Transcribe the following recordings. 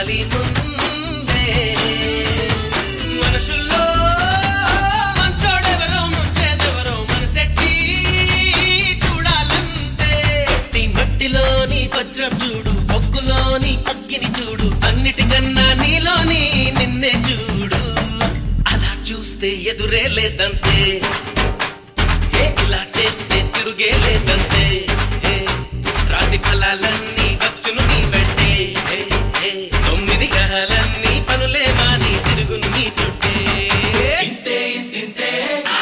చూడాలి ముందే మనుషుల్లో మంచోడెవరో ముంచేదెవరో మనసెట్టి చూడాలంతే ఈ మట్టిలోని వజ్రం చూడు బొగ్గులోని అగ్గిని చూడు అన్నిటికన్నా నీలోని నిన్నే చూడు అలా చూస్తే ఎదురే లేదంతే ఏ ఇలా చేస్తే తిరుగే లేదంతే ఏ రాసి ఫలాలన్నీ వచ్చును నీ వెంటే ఏ, ఏ, తొమ్మిది గ్రహాలన్నీ పనులే మాని తిరుగును నీ చుట్టే ఇంతే ఇంతింతే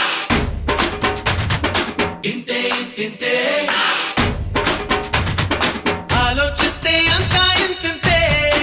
ఇంతే ఇంతింతే ఆలోచిస్తే అంతా ఇంతింతే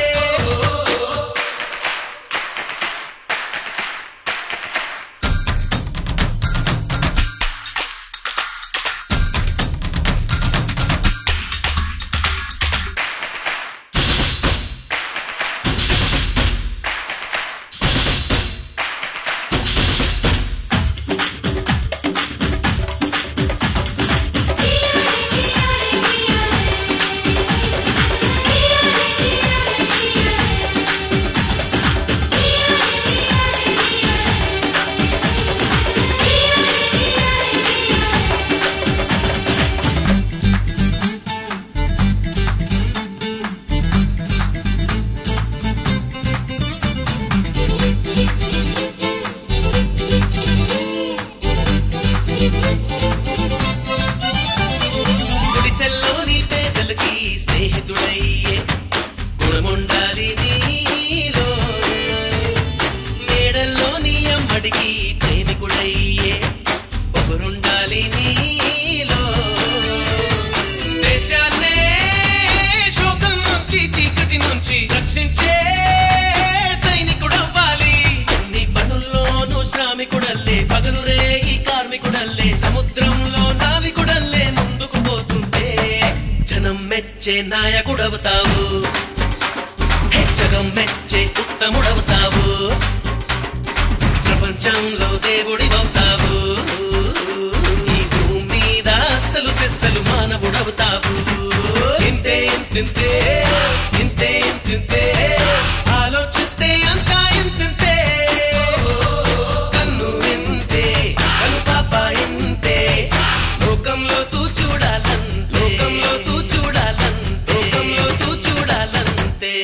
గుడిసెల్లోని పేదలకి స్నేహితుడయ్యే గుణముండాలి నీలో మేడల్లోని అమ్మడికి ప్రేమికుడయ్యే పొగరుండాలి నీలో దేశాన్నే శోకం నుంచి చీకటి నుంచి రక్షించే సైనికుడవ్వాలి అన్ని పనుల్లోనూ శ్రామికుడల్లే పగలు రేగి కార్మికుడల్లే సముద్రంలో నావికుడల్లే ముందుకు పోతుంటే జనం మెచ్చే నాయకుడవుతావు హే, జగం మెచ్చే ఉత్తముడవుతావు ప్రపంచంలో దేవుడివవుతావు ఈ భూమి మీద అస్సలు సెస్సలు మానవుడవుతావు ఇంతే ఇంతింతే ఇంతే ఇంతింతే ఆలోచిస్తే అంతా ఇంతింతే కన్ను ఇంతే కను పాప ఇంతే లోకంలో తూ చూడాలంతే లోకంలో తూ చూడాలంతే లోకంలో తూ చూడాలంతే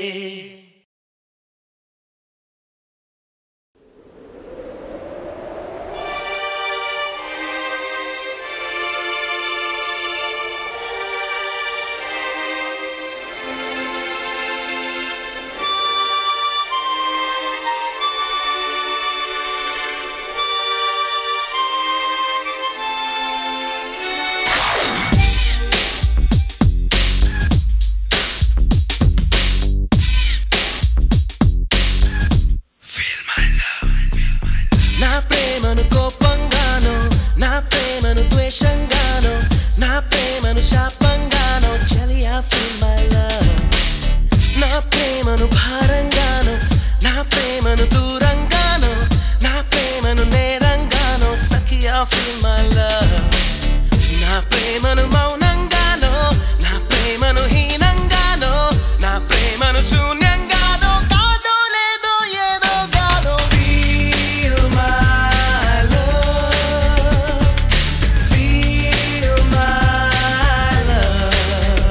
నా ప్రేమను కోపంగానో నా ప్రేమను ద్వేషంగానో నా ప్రేమను శాపంగానో చలియా ఫీల్ మై లవ్ నా ప్రేమను భారంగానో నా ప్రేమను దూరంగానో నా ప్రేమను నేరంగానో సఖియా ఫీల్ మై లవ్ నా ప్రేమను మౌనంగానో నా ప్రేమను హీనంగానో నా ప్రేమను శూన్యంగానో కాదో లేదో ఏదో గానో Feel my love Feel my love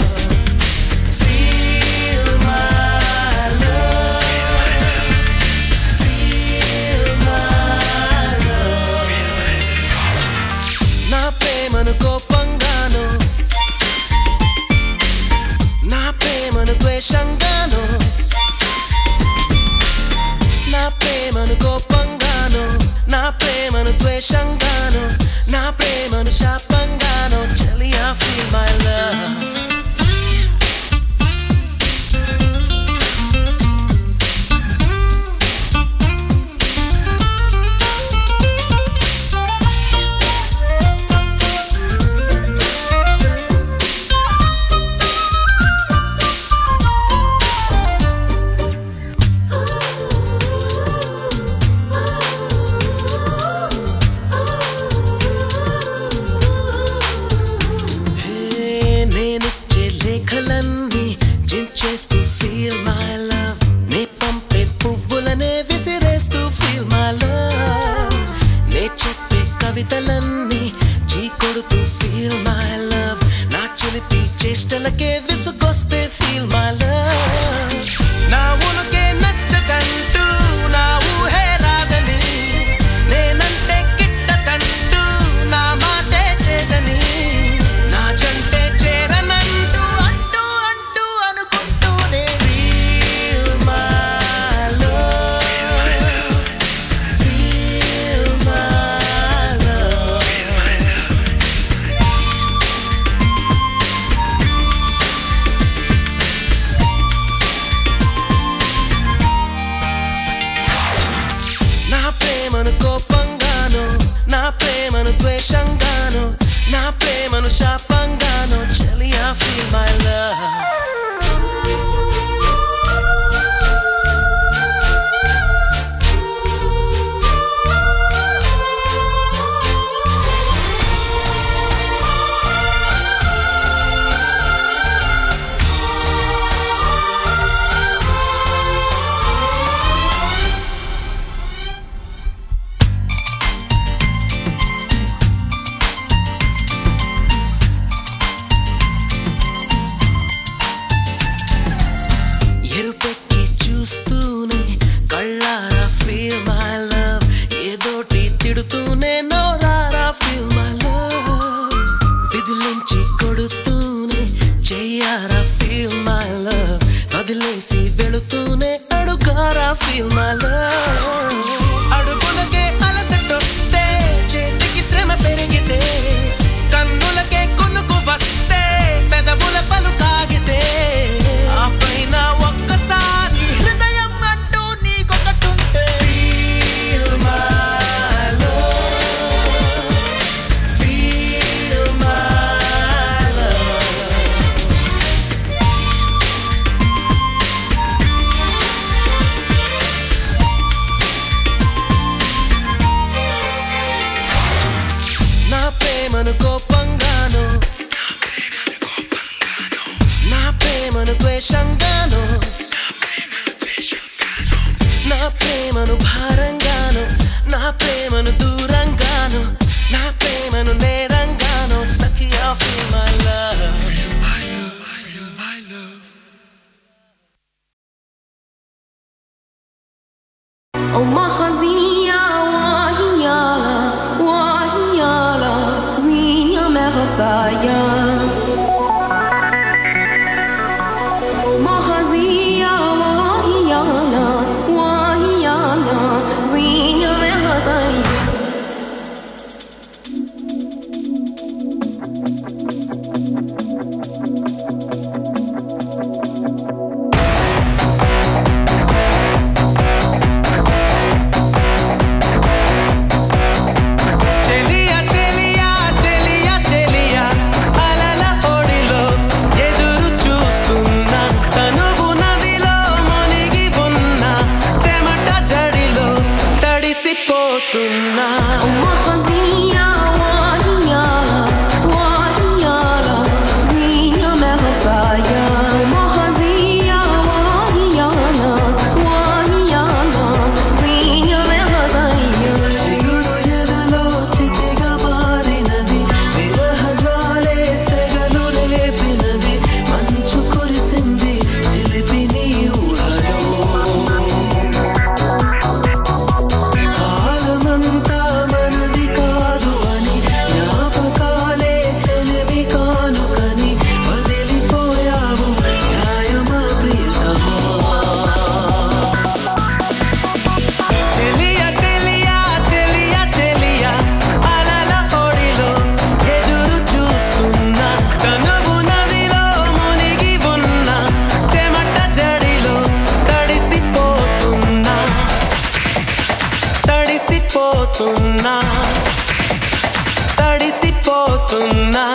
Feel my love Feel my love నా ప్రేమను కోపంగాను నా ప్రేమను ద్వేషంగాను నా ప్రేమను కోపంగాను నా ప్రేమను ద్వేషంగాను నా ప్రేమను శాపంగాను చలియా ఫీల్ మై లవ్ హే, నేనిచ్చే లేఖలన్నీ జించేస్తూ ఫీల్ మై లవ్ కవితలన్నీ చీకొడుతూ ఫీల్ మై లవ్ నా చిలిపి చేష్టలకే విసుగొస్తే ఫీల్ మై లవ్ నా ఉనుకే నచ్చదంటూ నా ఊహే రాదని నేనంటే గిట్టదంటూ నా మాటే చేదని నా జంటే చేరనంటూ అంటూ అంటూ అనుకుంటూనే feel my love feel my love నా ప్రేమను కోపంగాను నా ప్రేమను ద్వేషంగాను నా ప్రేమను శాపంగాను చెలియా ఫీల్ మై లవ్ ఎరుపెక్కి చూస్తూనే కళ్ళారా ఫీల్ మై లవ్ ఏదోటి తిడుతూనే నోరారా ఫీల్ మై లవ్ విదిలించి కొడుతూనే చెయ్యారా ఫీల్ మై లవ్ వదిలేసి వెళుతూనే అడుగారా ఫీల్ మై లవ్ అడుగులకే అలసటొస్తే చేతికి శ్రమ పెరిగితే కన్నులకే కొనుకు వస్తే పెదవుల పలు కాగితే ఆ పైన ఒక్కసారి హృదయం అంటూ నీకొకటుంటే Feel my love. Feel my love. నా ప్రేమను కోపంగాను నా ప్రేమను ద్వేషంగాను నా ప్రేమను భారంగాను నా ప్రేమను దూరంగాను నా ప్రేమను నేరంగాను సఖియా ఫీల్ మై లవ్ وما خزية وهيالا وهيالا زينيا مغصايا وما خزية وهيالا وهيالا زينيا مغصايا చెలియా చెలియా చెలియా చెలియా అలల పొడిలో ఎదురు చూస్తున్నా తనువు నదిలో మునిగి ఉన్న చెమట జడిలో తడిసిపోతున్నా وما خزية وهيالا وهيالا زينيا مغصايا وما خزية وهيالا وهيالا زينيا مغصايا చిగురు ఎదలో చితిగా మారినది విరహ జ్వాలే సెగలు రేపినది మంచు కురిసింది చిలిపి నీ ఊహలో కాలమంతా మనది కాదు అని జ్ఞాపకాలే చెలివి కానుకని వదిలిపోయావు న్యాయమా ప్రియతమా చెలియా చెలియా చెలియా చెలియా అలల పొడిలో ఎదురు చూస్తున్నా కనువు నదిలో మునిగి ఉన్న చెమట జడిలో తడిసిపోతున్నా తడిసిపోతున్నా తడిసిపోతున్నా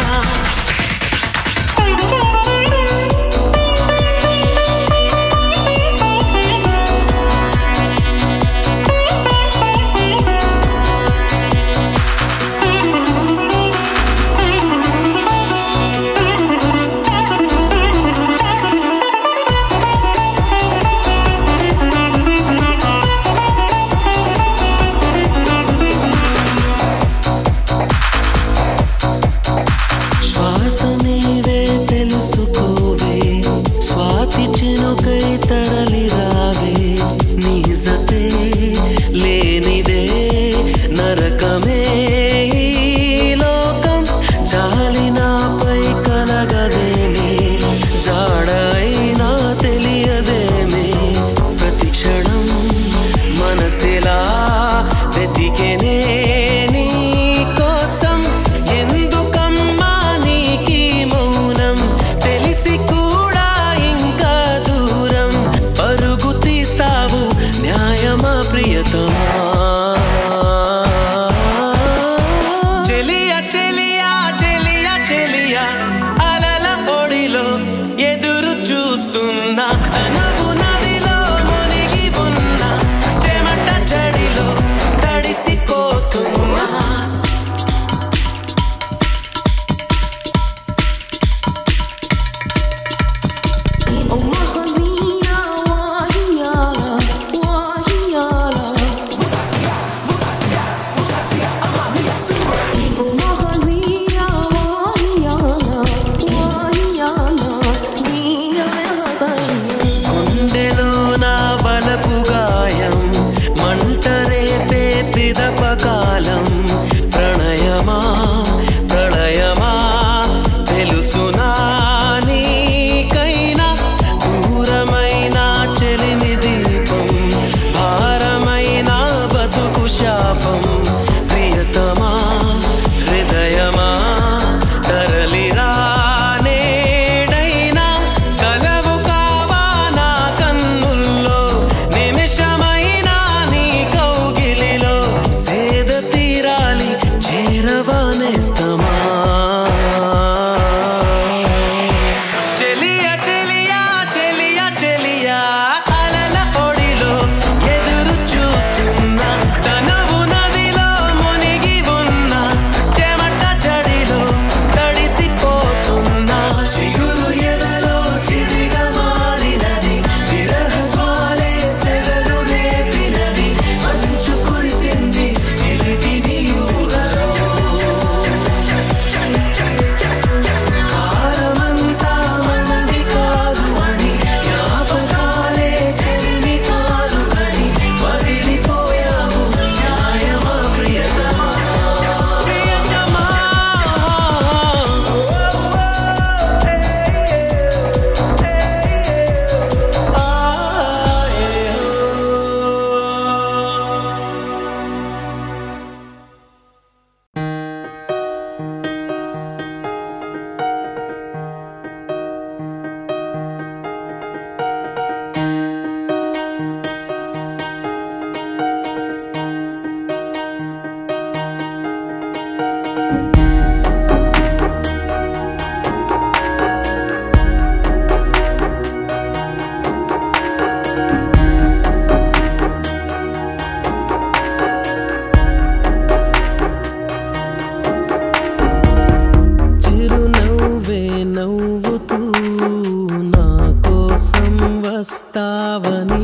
వస్తావని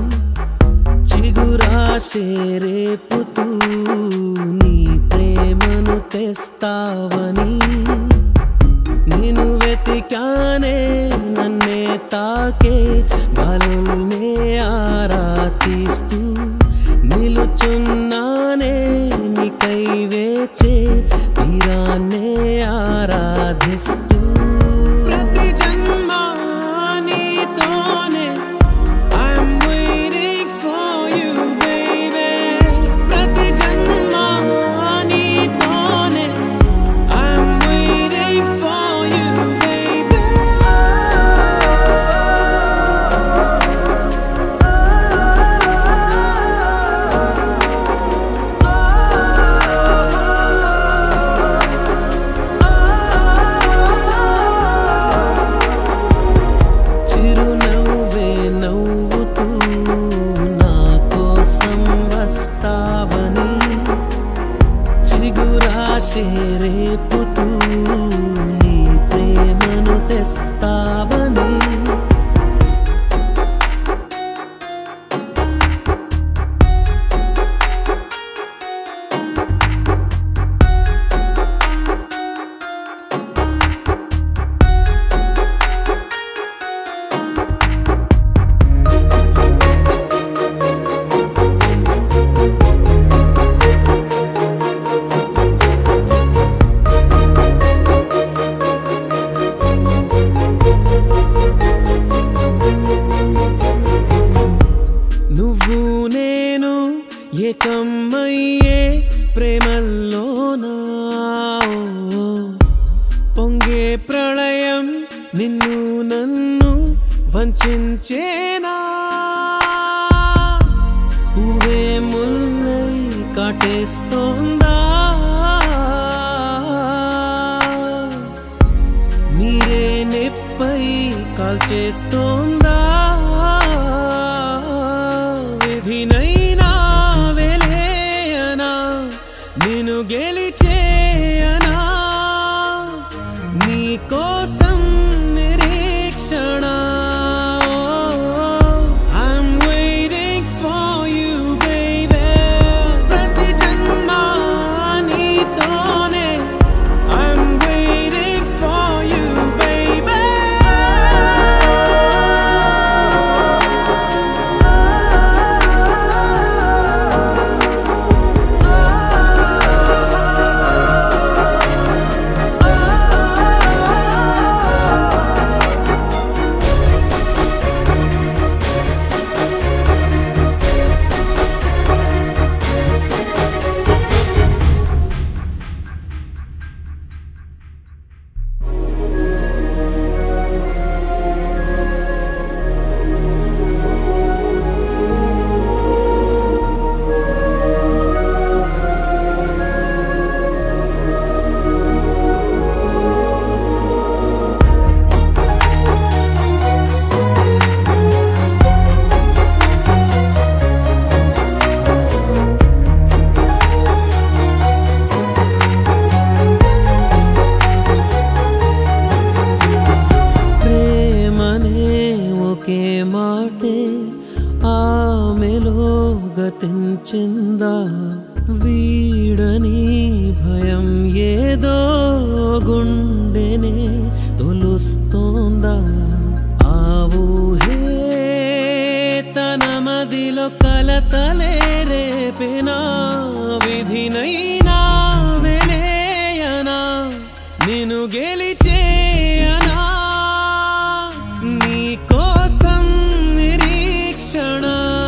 చిగురాశే రేపుతూ నీ ప్రేమను తెస్తావని నేను వెతికానే నన్నే తాకే గాలుల్నే ఆరా తీస్తూ నిలుచున్నానే నీకై వేచే తీరాన్నే ఆరాధిస్తూ ప్రతి జన్మ నీతోనే I'm waiting for you, baby. ప్రతి జన్మ నీతోనే I'm waiting for you, baby. చిరునవ్వే నవ్వుతూ నా కోసం వస్తావని చిగురాశే రేపుతూ నీ ప్రేమను తెస్తావని నువ్వు నేను ఏకమయ్యే ప్రేమల్లోనా ఓ, పొంగే ప్రళయం నిన్ను నన్ను వంచేనా పువ్వే ముల్లై కాటేస్తోందా మీరే నెప్పై కాల్చేస్తోందా విధినైనా వెలేయనా నేను గెలిచేయనా నీ కోసం నిరీక్షణ I'm waiting for you, baby. ప్రతి జన్మ నీతోనే I'm waiting for you, baby. ప్రేమనే ఒకే మాటే ఆమెలో గతించిందా వీడని భయం ఏదో గుండెనే తొలుస్తోందా ఆ ఊహే తన మదిలో కలతలే రేపినా విధినైనా వెలేయనా నేను గెలిచేయనా నీ కోసం నిరీక్షణ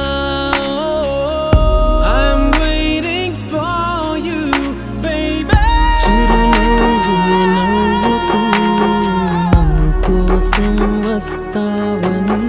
I'm waiting for you, baby. చిరునవ్వు నవ్వుతూ నా కోసం వస్తావని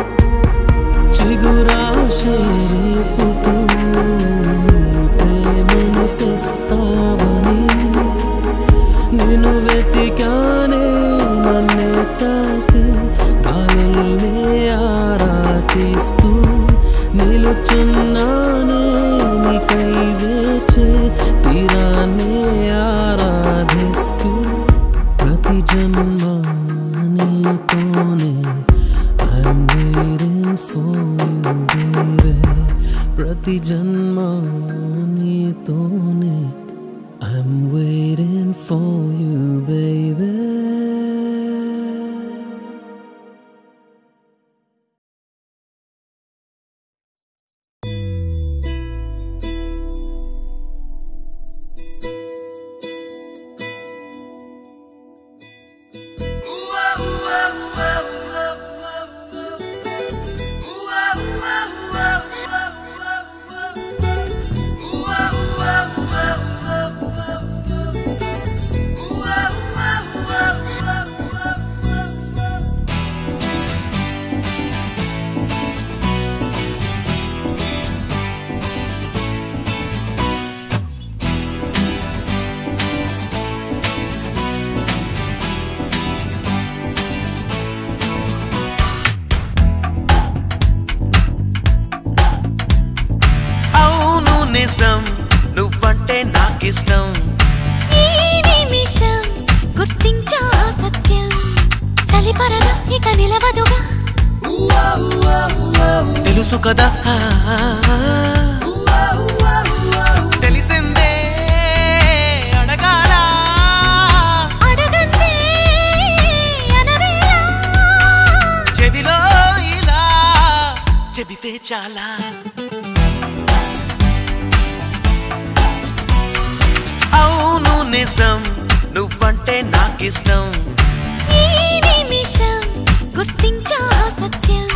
చిగురాశే రేపుతూ నీ ప్రేమను తెస్తావని నేను వెతికానే నన్నే తాకి గాలుల్నే ఆరాధిస్తూ నిలుచున్నానే నీకై వేచే తీరాన్నే ఆరాధిస్తూ ప్రతి జన్మ నీతోనే I'm waiting for ప్రతి జన్మ నీతోనే I'm waiting for you, baby. అవును నిజం నువ్వంటే నాకిష్టం ఈ నిమిషం గుర్తించా సత్యం చలిపరద ఇక నిలవదుగా తెలుసు కదా తెలిసిందే అడగాల అడగందే అనవేళ చెవిలో ఇలా చెబితే చాలా అవును నిజం నువ్వంటే నాకిష్టం ఈ నిమిషం గుర్తించా సత్యం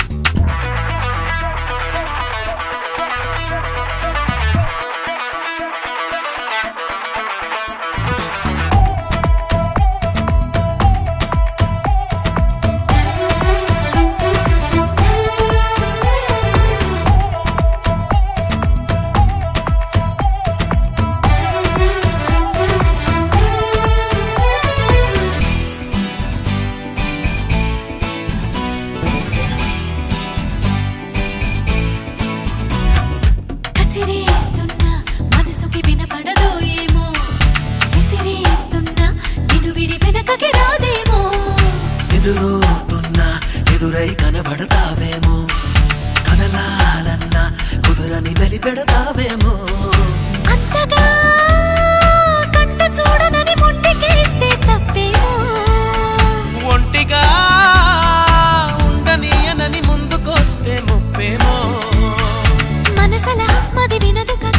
కసిరేస్తున్నా మనసుకి వినపడదో ఏమో విసిరేస్తున్నా నిన్ను విడి వెనకకి రాదేమో ఎదురవుతున్నా ఎదురై కనబడతావేమో కదలాలన్నా కుదురని వెలిపెడతావేమో అంతగా కంట చూడనని మొండికేస్తే తప్పేమో ఒంటిగా ఉండనీయనని ముందుకొస్తే ముప్పేమో మనసల మది వినదు కదా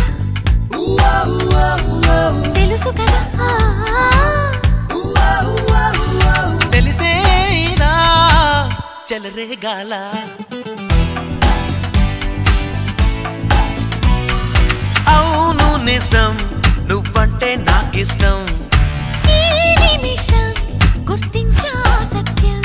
తెలుసు కదా ఆ, తెలిసేనా చెలరేగాల అవును నిజం నువ్వంటే నాకిష్టం ఈ నిమిషం గుర్తించా సత్యం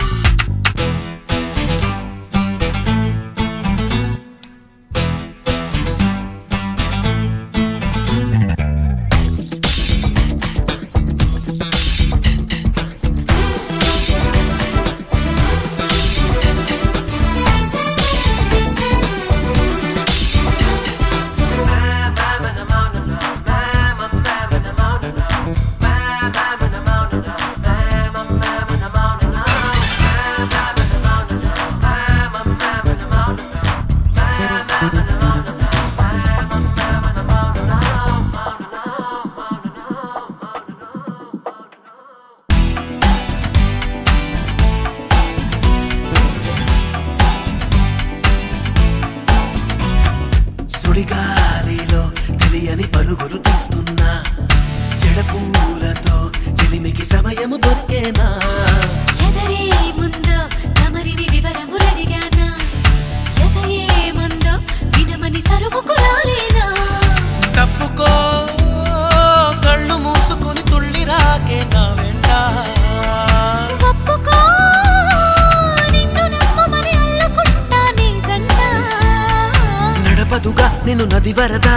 సుడిగాలిలో తెలియని పరుగులు తీస్తున్నా జడపూలతో చెలిమికి సమయము దొరికేనా ఎదరే ముందో తమరిని వివరములడిగానా ఎదయే ముందో వినమని తరుముకు రాలేనా తప్పుకో కళ్ళు మూసుకుని తుళ్ళి రాకే నా వెంట ఒప్పుకో నిన్ను నమ్మమని అల్లుకుంటా నీ జంట నడపదుగా నిన్ను నది వరదా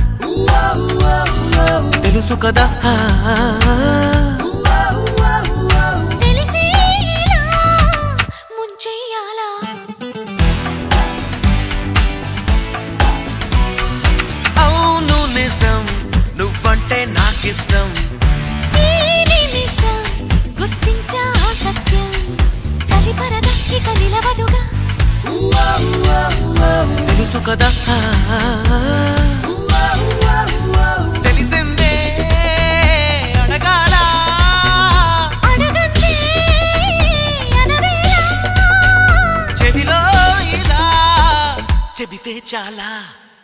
తెలుసు కదా తెలిసేలా ముంచెయ్యాలా అవును నిజం నువ్వంటే నాకిష్టం ఈ నిమిషం గుర్తించా సత్యం చలిపరద ఇక నిలవదుగా తెలుసు తెలుసు కదా తెలిసిందే అడగాల అడగందే అనవేళ చెవిలో ఇలా చెబితే చాలా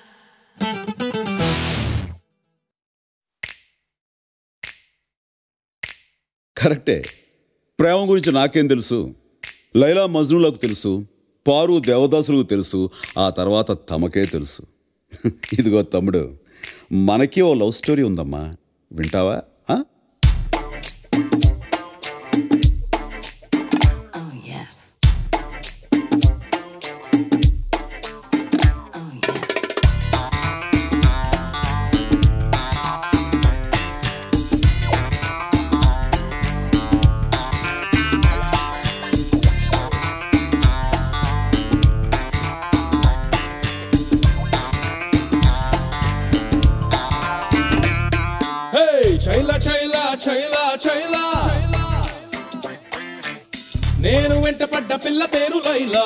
కరెక్టే ప్రేమ గురించి నాకేం తెలుసు లైలా మజ్నులకు తెలుసు పారు దేవదాసులకు తెలుసు ఆ తర్వాత తమకే తెలుసు ఇదిగో తమ్ముడు మనకి ఓ లవ్ స్టోరీ ఉందమ్మా వింటావా ఆ? Oh, yes. Oh, yes. హే చైల చైల చైల చైల నేను వెంట పడ్డ పిల్ల పేరు లైలా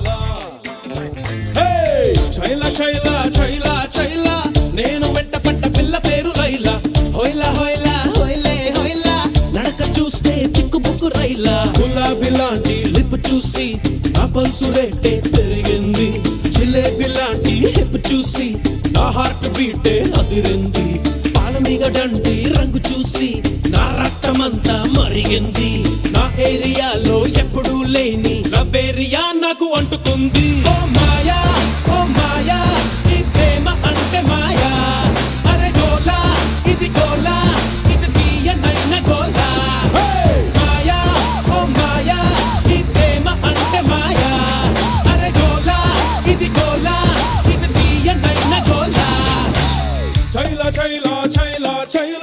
హే చైల చైల చైల చైల నేను వెంట పడ్డ పిల్ల పేరు లైలా హోయిలా హోయిలా హోయిలే హోయిలా నడక చూస్తే చిక్కుబుక్కు రైలా గులాబీ లాంటి లిప్ చూసి నా పల్సు రేటే పెరిగింది జిలేబీ లాంటి హిప్ చూసి నా హార్ట్ బీటే అదిరింది పాలమిగడంటి రంగు చూసి నా రక్తమంతా మరిగింది నా ఏరియాలో ఎప్పుడూ లేని లవ్వేరియా నాకు అంటుకుంది ఓ మాయా ఓ మాయా ఈ ప్రేమ అంటే మాయా అరే గోలా ఇది గోలా ఇది తీయనైన గోలా మాయా ఓ మాయా ఈ ప్రేమ అంటే మాయా అరే గోలా ఇది గోలా ఇది తీయనైన గోలా చైల చైల చైల చైల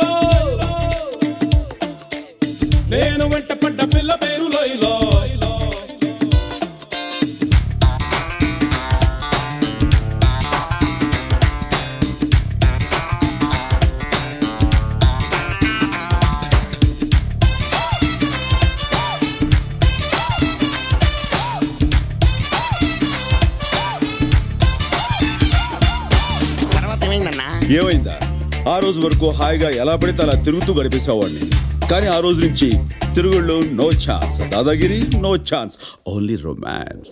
నేను వెంట పడ్డ పిల్ల పేరు లైలా తర్వాత ఏమైందన్నా ఏమైందా ఆ రోజు వరకు హాయిగా ఎలా పడితే అలా తిరుగుతూ గడిపేసేవాడిని కానీ ఆ రోజు నుంచి తిరుగుళ్ళు నో ఛాన్స్ దాదాగిరి నో ఛాన్స్ ఓన్లీ రొమాన్స్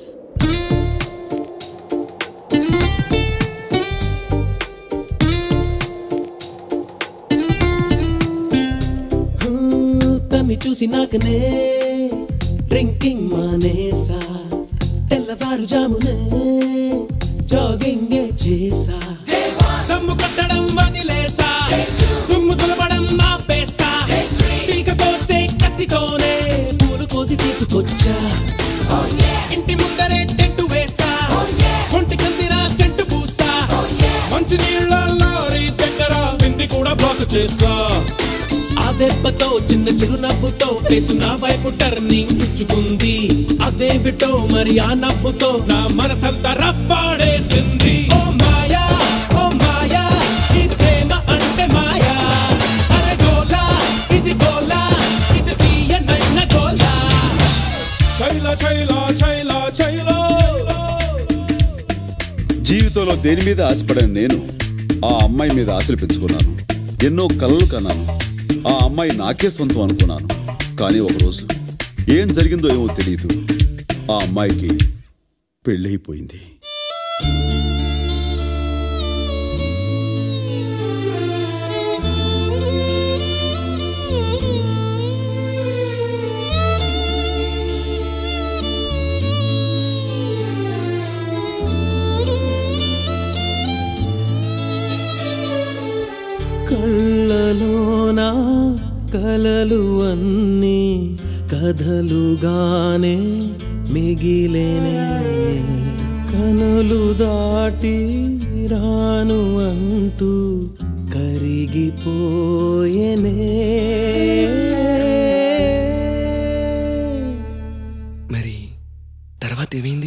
తన్ని చూసి నాకనే డ్రింకింగ్ మానేసా తెల్లవారుజామునే జాగింగ్ చేసా దమ్ము కట్టడం వదిలేసా దుమ్ము తులపడం ఆపేసా పీక కోసే కత్తితోనే పూలు కోసి తీసుకొచ్చా ఇంటి ముందరే టెంటు వేసా ఒంటి కందిన సెంటు పూసా మంచి నీళ్ళ లారీ దగ్గర బింది కూడా బ్లాక్ చేసా ఆ దెబ్బతో చిన్న చిరునవ్వుతో ఫేసు నా వైపు టర్నింగ్ ఇచ్చుకుంది అదే విటో మరి ఆ నవ్వుతో నా మనసంతా రఫాడేసింది ఓ మాయా ఓ మాయా ఈ ప్రేమ అంటే మాయా అరే గోలా ఇది గోలా ఇది తీయనైన గోలా చైల చైల చైల చైల జీవితంలో దేని మీద ఆశపడిన నేను ఆ అమ్మాయి మీద ఆశలు పెంచుకున్నాను ఎన్నో కలలు కన్నాను ఆ అమ్మాయి నాకే సొంతం అనుకున్నాను కానీ ఒకరోజు ఏం జరిగిందో ఏమో తెలియదు ఆ అమ్మాయికి పెళ్ళైపోయింది కళ్ళలోన కలలు అన్నీ కథలుగానే మిగిలేనే కనులు దాటి రాను అంటూ కరిగిపోయేనే మరి తర్వాత ఏమైంది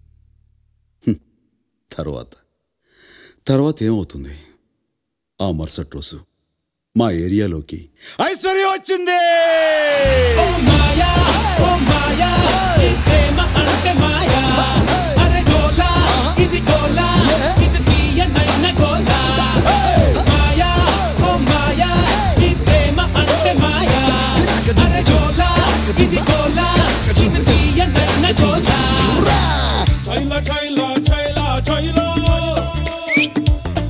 తర్వాత తర్వాత ఏమవుతుంది ఆ మరుసటి రోజు మా ఏరియాలోకి ఐశ్వర్య వచ్చింది ఓ మాయా ఓ మాయా ఈ ప్రేమ అంటే మాయా అరే గోలా ఇది గోలా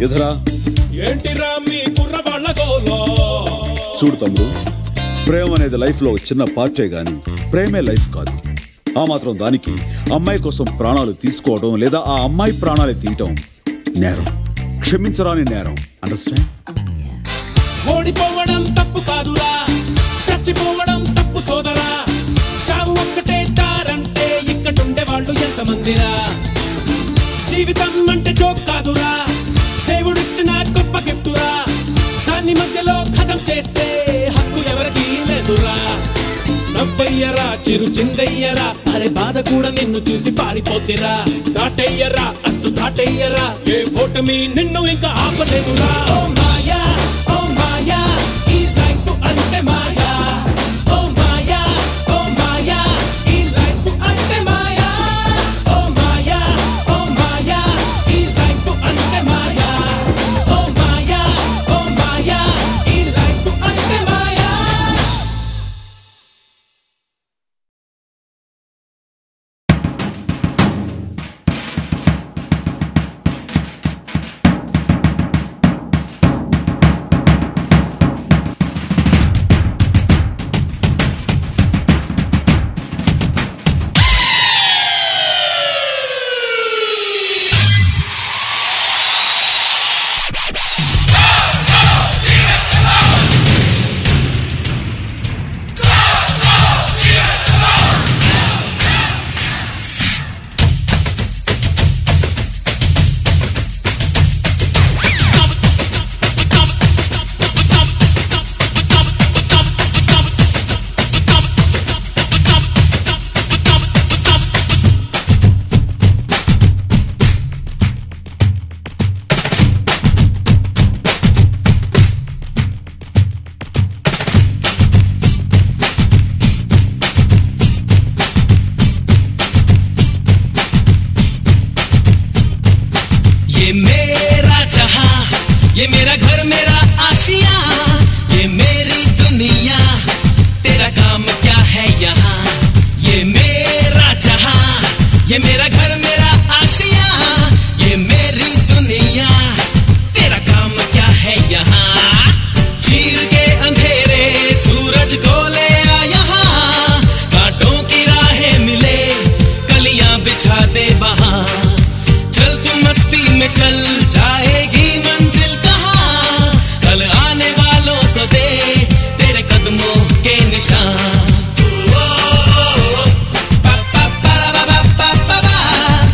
ఎదరా ఏంటిరా మీ కుర్రవాళ్ళ గోలో చూడు తమ్ముడు ప్రేమ అనేది లైఫ్లో ఒక చిన్న పార్టే గాని ప్రేమే లైఫ్ కాదు ఆ మాత్రం దానికి అమ్మాయి కోసం ప్రాణాలు తీసుకోవడం లేదా ఆ అమ్మాయి ప్రాణాలు తీయటం నేరం క్షమించరాని నేరం అండర్స్టాండ్ ఓడిపోవడం తప్పు కాదురా చచ్చిపోవడం తప్పు సోదరా చావు ఒక్కటే దారంటే ఇక్కడుండే వాళ్ళు ఎంతమందిరా జీవితం అంటే జోక్ కాదురా దేవుడిచ్చిన గొప్ప గిఫ్టురా దాన్ని మధ్యలో ఖతం చేసే హక్కు ఎవరికి లేదురా నవ్వయ్యరా చిరు చిందయ్యరా అరే బాధ కూడా నిన్ను చూసి పారిపోతేరా దాటయ్యరా అత్తు దాటయ్యరా ఏ ఓటమి నిన్ను ఇంకా ఆపలేదురా ఓ మాయా ఓ మాయా ఈ లైఫ్ అంటే మాయా ఓ మాయా ఓ మాయా ఈ లైఫ్ అంటే మాయా ఓ మాయా ఓ మాయా ఈ లైఫ్ అంటే మాయా ఓ మాయా ఓ మాయా ఈ లైఫ్ అంటే మాయా ये मेरा जहां ये मेरा घर मेरा आशिया ये मेरी दुनिया तेरा काम क्या है यहाँ ये मेरा जहां ये मेरा घर मेरा आशिया ये मेरी दुनिया तेरा काम क्या है यहाँ चीर के अंधेरे सूरज को ले आ यहाँ कांटों की राहें मिले कलियां बिछा दे वहाँ चल तू मस्ती में चल जाएगी मंजिल कहाँ कल आने वालों को दे तेरे कदमों के निशान ओ, पा, पा, पा, रा, बा, बा, पा, पा, बा।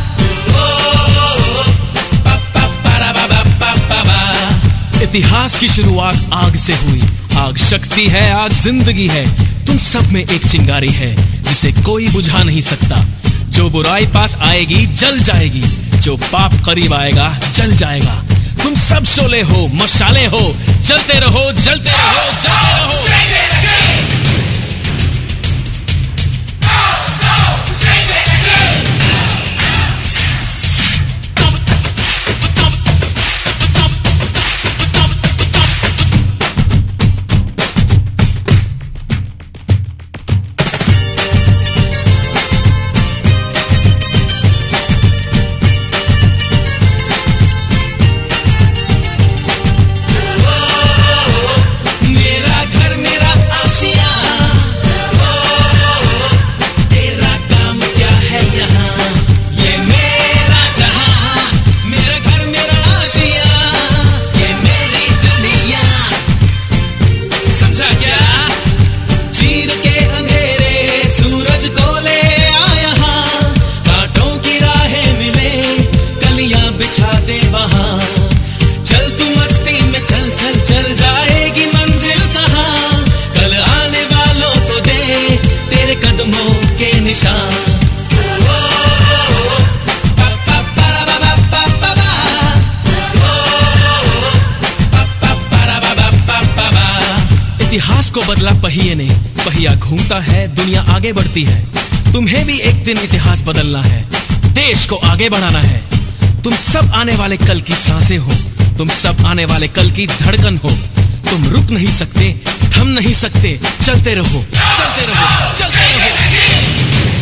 ओ, पा, पा, पा, रा, बा, बा, पा, पा, बा। इतिहास की शुरुआत आग से हुई आग शक्ति है आग जिंदगी है तुम सब में एक चिंगारी है जिसे कोई बुझा नहीं सकता जो बुराई पास आएगी जल जाएगी जो पाप करीब आएगा जल जाएगा तुम सब शोले हो मशाले हो जलते रहो जलते रहो जलते रहो मेरा घर मेरा आशिया तेरा काम क्या है यहाँ ये मेरा जहां मेरा घर मेरा आशिया ये मेरी दुनिया समझा क्या चीर के अंधेरे सूरज को ले आ यहाँ कांटों की राहें मिले कलियां बिछा दे वहाँ चल तू मस्ती में चल चल चल जाएगी मंजिल कहाँ कल आने वालों को दे तेरे कदमों के निशान ओ, पा, पा, पा, रा, बा, बा, पा, पा, बा। ओ, पा, पा, पा, रा, बा, बा, पा, पा, बा। इतिहास को बदला पहिए ने पहिया घूमता है दुनिया आगे बढ़ती है तुम्हें भी एक दिन इतिहास बदलना है देश को आगे बढ़ाना है तुम सब आने वाले कल की सांसें हो तुम सब आने वाले कल की धड़कन हो तुम रुक नहीं सकते थम नहीं सकते चलते रहो चलते रहो चलते रहो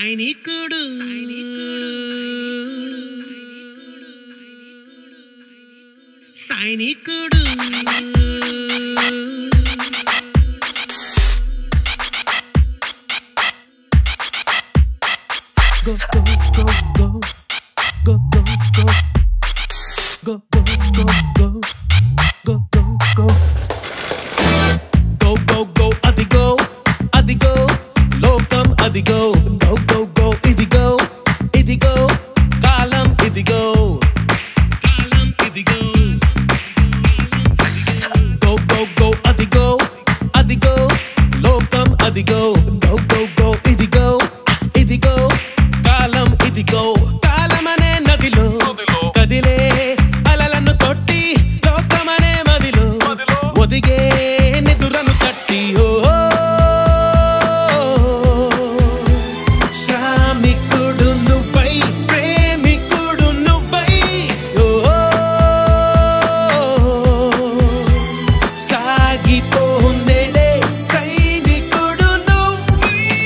సైనికుడు సైనికుడు Go, go, go, go. Go, go, go. Go, go, go, go. Go, go, go. Go go go అదిగో అదిగో లోకం అదిగో గో గో గో ఇదిగో ఇదిగో కాలం ఇదిగో కాలం ఇదిగో గో గో గో అదిగో అదిగో లోకం అదిగో గో గో గో ఇదిగో ఇదిగో కాలం ఇదిగో కాలమనే నదిలో కదిలే అలలను కొట్టి లోకమనే మదిలో ఒదిగే నిదురను కట్టి ఓ శ్రామికుడు నువ్వై ప్రేమికుడు నువ్వై ఓ సాగిపోనేడే సైనికుడు నువ్వు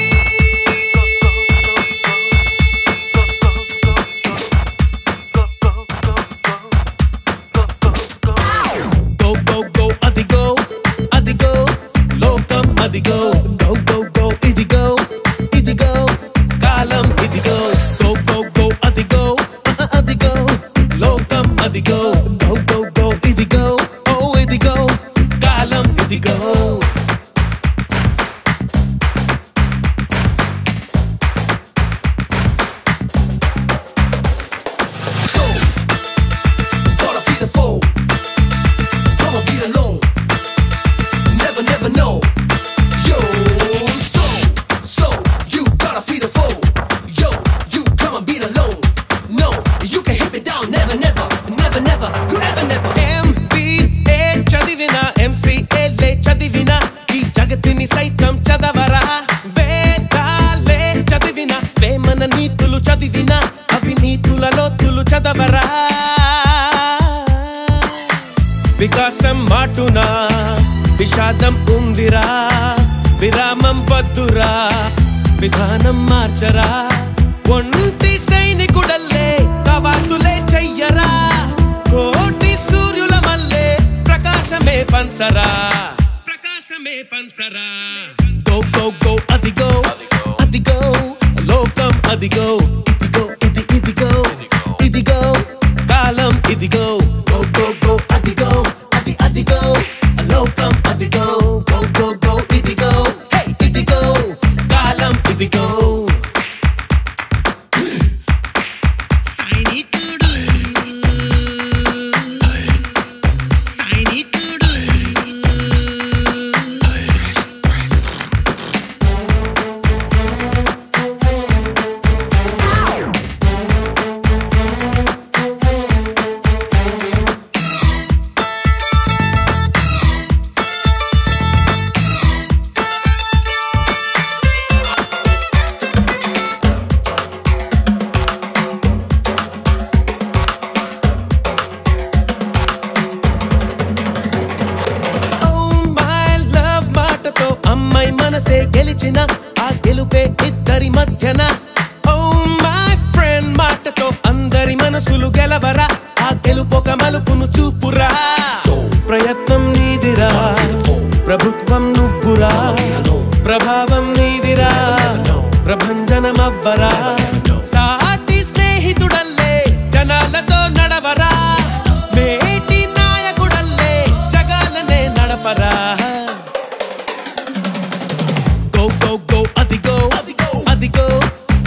గో గో గో అదిగో అదిగో లోకం అదిగో గో గో గో ఇదిగో ఇదిగో కాలం ఇదిగో గో గో గో అదిగో అ, అ, అదిగో లోకం అదిగో గో గో గో ఇదిగో ఓ ఇదిగో కాలం ఇదిగో So, gotta feed the foe. Come on, beat alone. Never, never know. Yo, so, so, you gotta feed the foe. Yo, you come and beat alone. No, you can hit me down. Never, never, never, never, never, never. MBA చదివిన MCA చదివిన ఈ జగతిని సైతం చదవరా వేదాలే చదివిన వేమన నీతులు చదివిన అవి నీతుల లోతులు చదవరా వికాసం మాటునా విషాదం ఉందిరా విరామం వద్దురా విధానం మార్చరా ఒంటి సైనికుడల్లే కవాతులే చెయ్యరా కోటి సూర్యుల మల్లే ప్రకాశమే పంచరా ప్రకాశమే పంచరా గో గో గో అదిగో అదిగో లోకం అదిగో ఇదిగో ఇది ఇదిగో ఇదిగో కాలం ఇదిగో గో గో గో అదిగో అది అదిగో లోకం అదిగో గో గో గో ఇదిగో హే ఇదిగో కాలం ఇదిగో Oh my love మాటతో అమ్మాయి మనసే గెలిచిన ఆ గెలుపే ఇద్దరి మధ్యన Oh my friend మాటతో అందరి మనసులు గెలవరా ఆ గెలుపొక మలుపును చూపురా ప్రయత్నం నీదిరా ప్రభుత్వం నువ్వురా ప్రభావం నీదిరా ప్రభంజనమవ్వరా సాటి స్నేహితుడల్లే జనాలతో నడవరా మేటి నాయకుడల్లే జగాలనే నడపరా గో గో గో అదిగో అదిగో అదిగో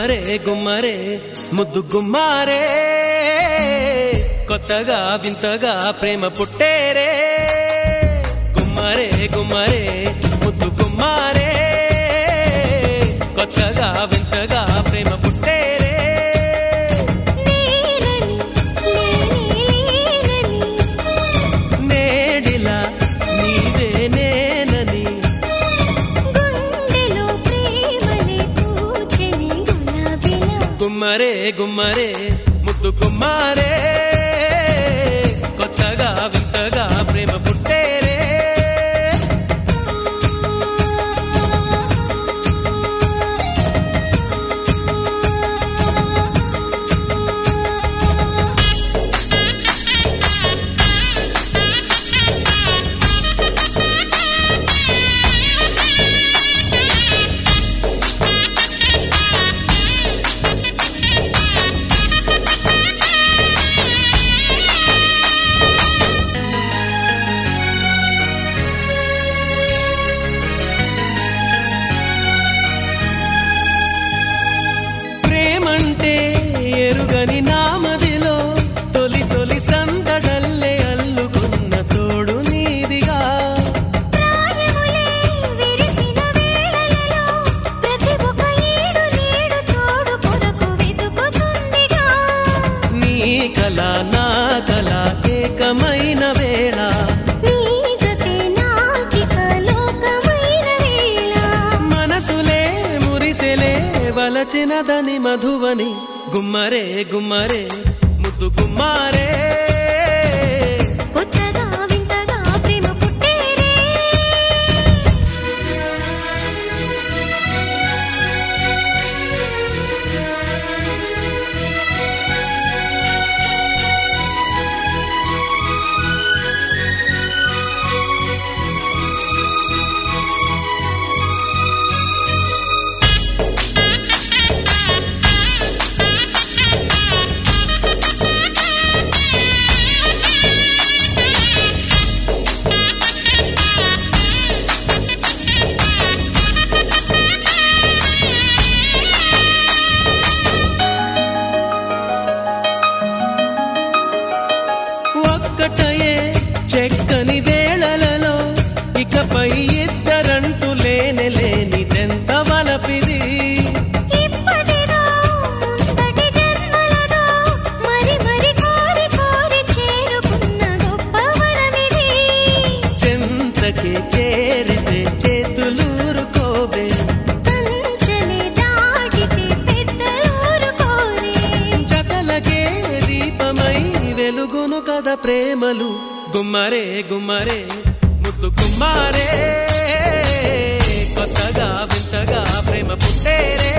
గుమ్మరే గుమ్మరే ముద్దు గుమ్మారే కొత్తగా వింతగా ప్రేమ పుట్టేరే గుమ్మరే గుమ్మరే ముద్దు గుమ్మారే కొత్తగా వింతగా ప్రేమ పుట్టేరే నేడిలా నీవే నేనని గుమ్మరే గుమ్మరే ముద్దు గుమ్మారే కొత్తగా వింతగా ప్రేమ పుట్టేరే ప్రేమంటే ఎరుగని నామదిలో తొలి తొలి సందడల్లే అల్లుకున్న తోడు నీదిగా నీ కల నా కల ఏకమైన వేళ మనసులే మురిసెలే వలచినదని మధువని గుమ్మరే గుమ్మరే ముద్దు గుమ్మారే కొత్తగా వింతగా ప్రేమ పుట్టేరే ఒక్కటయే చెక్కని వేళలలో ఇకపై ఇద్దరంటూ లేని లేనిదెంత వలపిది ఇప్పటిదో ముందటి జన్మలదో మరి మరి కోరి కోరి చేరుకున్న గొప్ప వరమిది చెంతకి చేరితే చేతులూరుకోవే కంచెని దాటితే పెద్దలూరు కోరే జతలకే దీపమై వెలుగును కదా ప్రేమలు గుమ్మరే గుమ్మరే ముద్దు గుమ్మారే కొత్తగా వింతగా ప్రేమ పుట్టేరే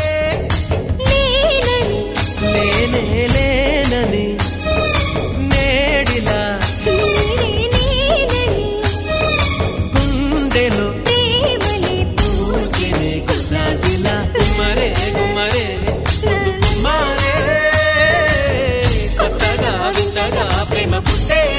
నేనని లేనే లేనని నేడిలా నీవే నేనని గుండెలో ప్రేమలే పూజిని గులాబీలా గుమ్మరే గుమ్మరే ముద్దు గుమ్మారే కొత్తగా వింతగా ప్రేమ పుట్టేరే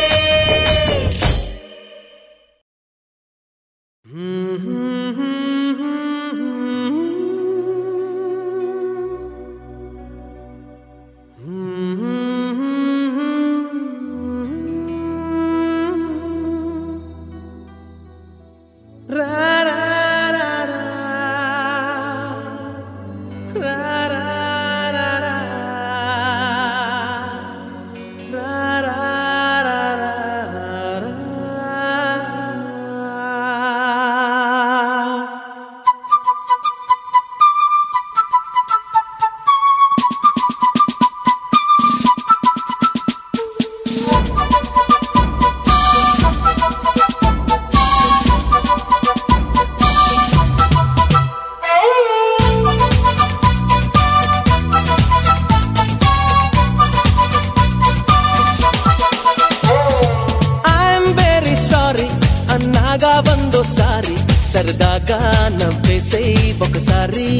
ఐఎమ్ వెరీ సారీ అన్నాగా వందోసారి సరదాగా నవ్వేసేయ్ ఒకసారి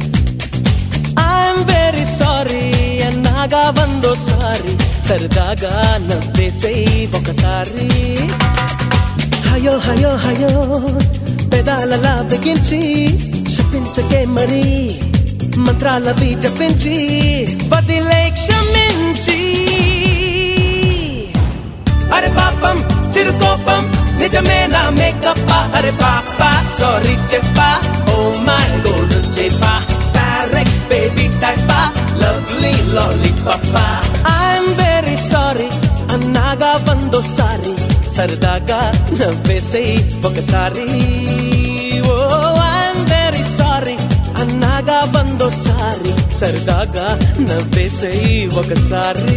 ఐఎమ్ వెరీ సారీ అన్నాగా వందోసారి సరదాగా నవ్వేసేయ్ ఒకసారి హయో హయో హయో పెదాలలా బిగించి శపించకే మరి మంత్రాలవి జపించి వదిలే క్షమించి అరే పాపం చిరుకోపం నిజమేనా మేకప్ప అరే పాప సారీ చెప్పా ఓ మై గోల్డ్ చెప్పా ఫారెక్స్ బేబీ టైపా లవ్లీ లాలీపాప ఐఎమ్ వెరీ సారీ అన్నాగా వందోసారి సరదాగా నవ్వేసేయి ఒకసారి ఓ ఐఎమ్ వెరీ సారీ అన్నాగా వందోసారి సరదాగా నవ్వేసేయి ఒకసారి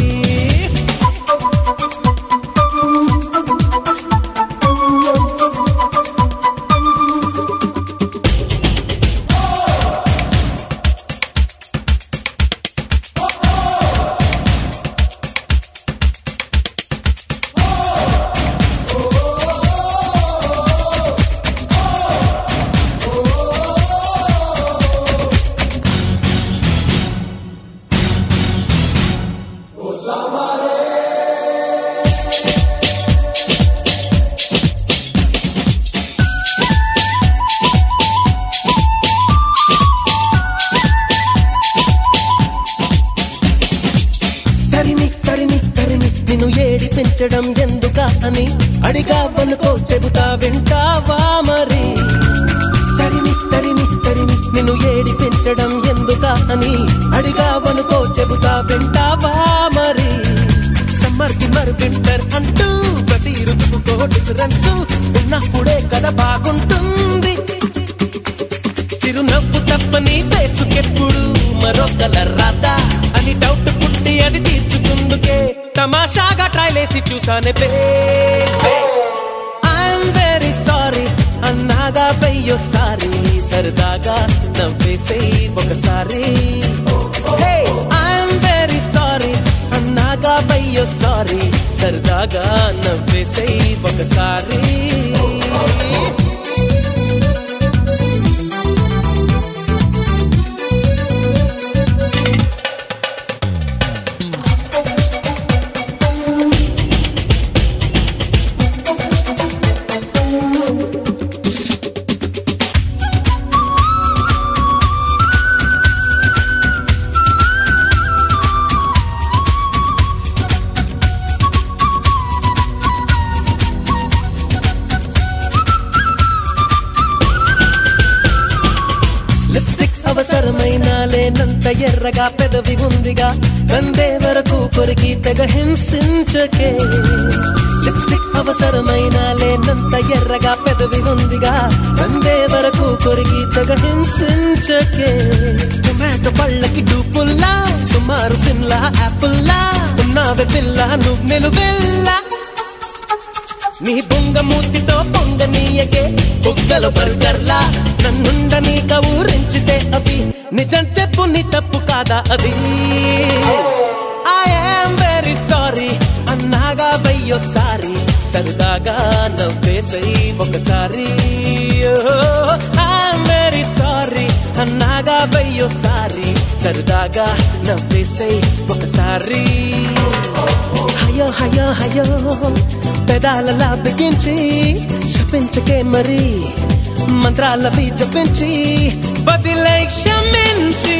తరిమి తరిమి తరిమి నిన్ను ఏడిపించడం ఎందుక అని అడిగావనుకో చెబుతా వింటావా మరి తరిమి తరిమి తరిమి నిన్ను ఏడిపించడం ఎందుక అని అడిగావనుకో చెబుతా వింటావా మరి సమ్మర్ కి మరి వింటర్ అంటూ ప్రతి ఋతువుకో డిఫరెన్స్ ఉన్నప్పుడే కదా బాగుంటుంది చిరునవ్వు తప్పని ఫేసుకెప్పుడు మరో కలర్ రాదా అని డౌట్ పుట్టి అది తీర్చుకుందుకే తమాషాగా ట్రైలేసి చూసానే ఐఎమ్ వెరీ సారీ అన్నాగా వెయ్యోసారి సరదాగా నవ్వేసేయి ఒకసారి ఐఎమ్ వెరీ సారీ అన్నాగా వెయ్యోసారి సరదాగా నవ్వేసేయి ఒకసారి లిప్స్టిక్ అవసరమైన లేనంత ఎర్రగా పెదవి ఉందిగా కందే వరకు కొరికి తెగ హింసించకే లిప్స్టిక్ అవసరమైన లేనంత ఎర్రగా పెదవి ఉందిగా కందే వరకు కొరికి తెగ హింసించకే టొమాటో పళ్ళకి డూపుల్లా సుమారు సిమ్లా యాపుల్లా ఉన్నావే పిల్ల నువ్వు నిలువెల్లా నీ బొంగ మూతితో పొంగనీయకే బుగ్గలు బర్గర్లా నన్నుండ నీక ఊరించితే అవి నిజం చెప్పు నీ తప్పు కాదా అది ఐఎమ్ వెరీ సారీ అన్నాగా వెయ్యోసారి సరదాగా నవ్వేసై ఒకసారి ఐఎమ్ వెరీ సారీ అన్నాగా వెయ్యోసారి సరదాగా నవ్వేసై ఒకసారి హయో హయో హయో పెదాలలా బిగించి శపించకే మరి మంత్రాలవి జపించి బదిలై క్షమించి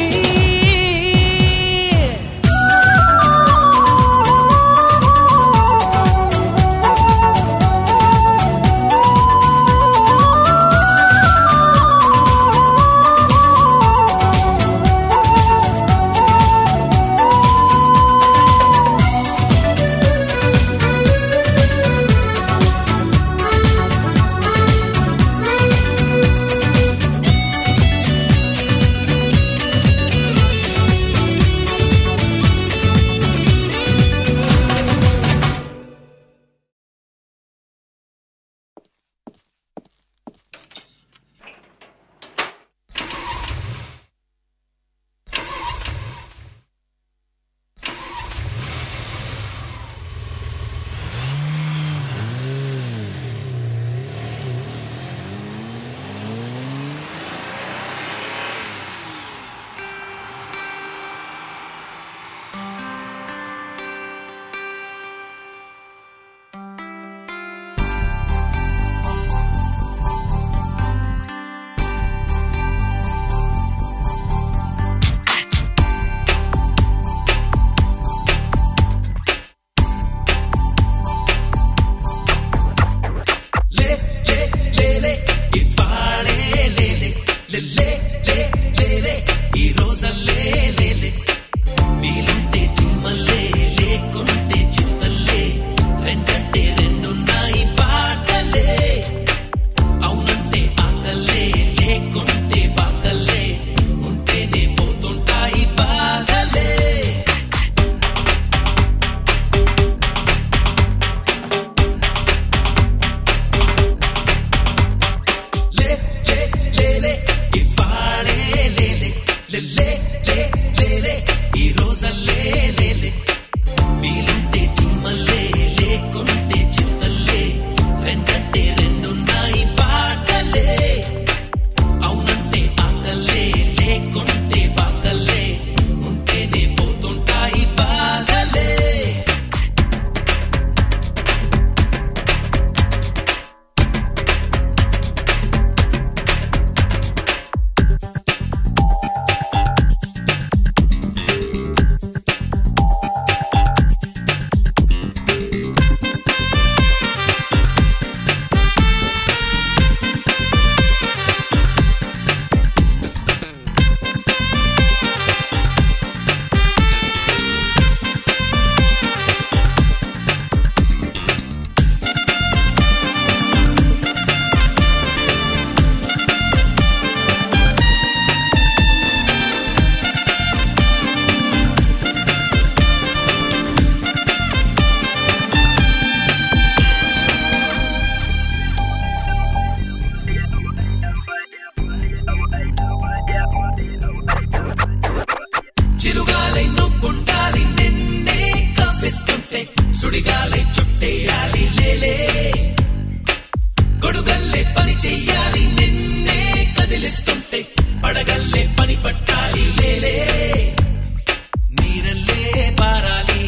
చిరుగాలై నువ్వుండాలి నిన్నే కవ్విస్తుంటే సుడిగాలై చుట్టేయాలి లేలే గొడుగల్లే పని చెయ్యాలి నిన్నే కదిలిస్తుంటే పడగల్లే పని పట్టాలి లేలే నీరల్లే పారాలి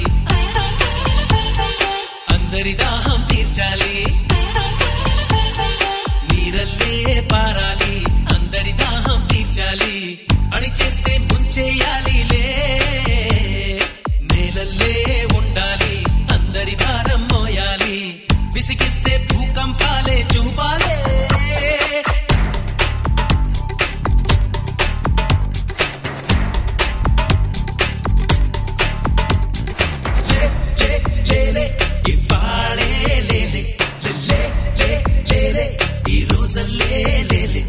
అందరి దాహం తీర్చాలి నీరల్లే పారాలి అందరి దాహం తీర్చాలి అణి చేస్తే ముంచేయాలి లే నేలల్లే ఉండాలి అందరి భారం మోయాలి విసిగిస్తే భూకంపాలే చూపాలే లే లే లేలే ఇవాళే లేలే లే లే లేలే ఈ రోజల్లే లేలే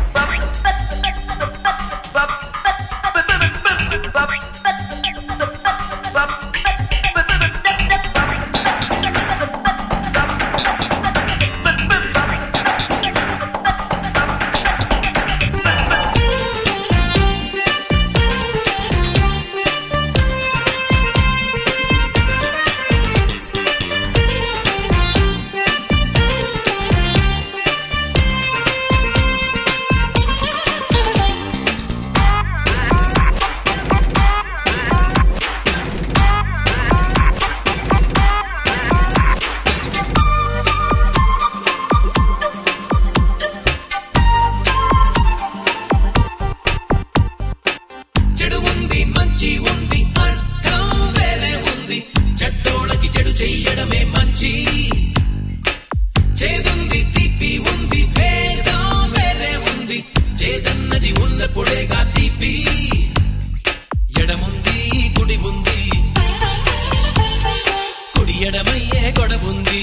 చెడు ఉంది మంచి ఉంది అర్థం వేరే ఉంది చెడ్డోళ్ళకి చెడు చెయ్యడమే మంచి చేదుంది తీపి ఉంది భేదం వేరే ఉంది చేదన్నది ఉన్నప్పుడేగా తీపి ఎడముంది కుడి ఉంది కుడి ఎడమయ్యే గొడవుంది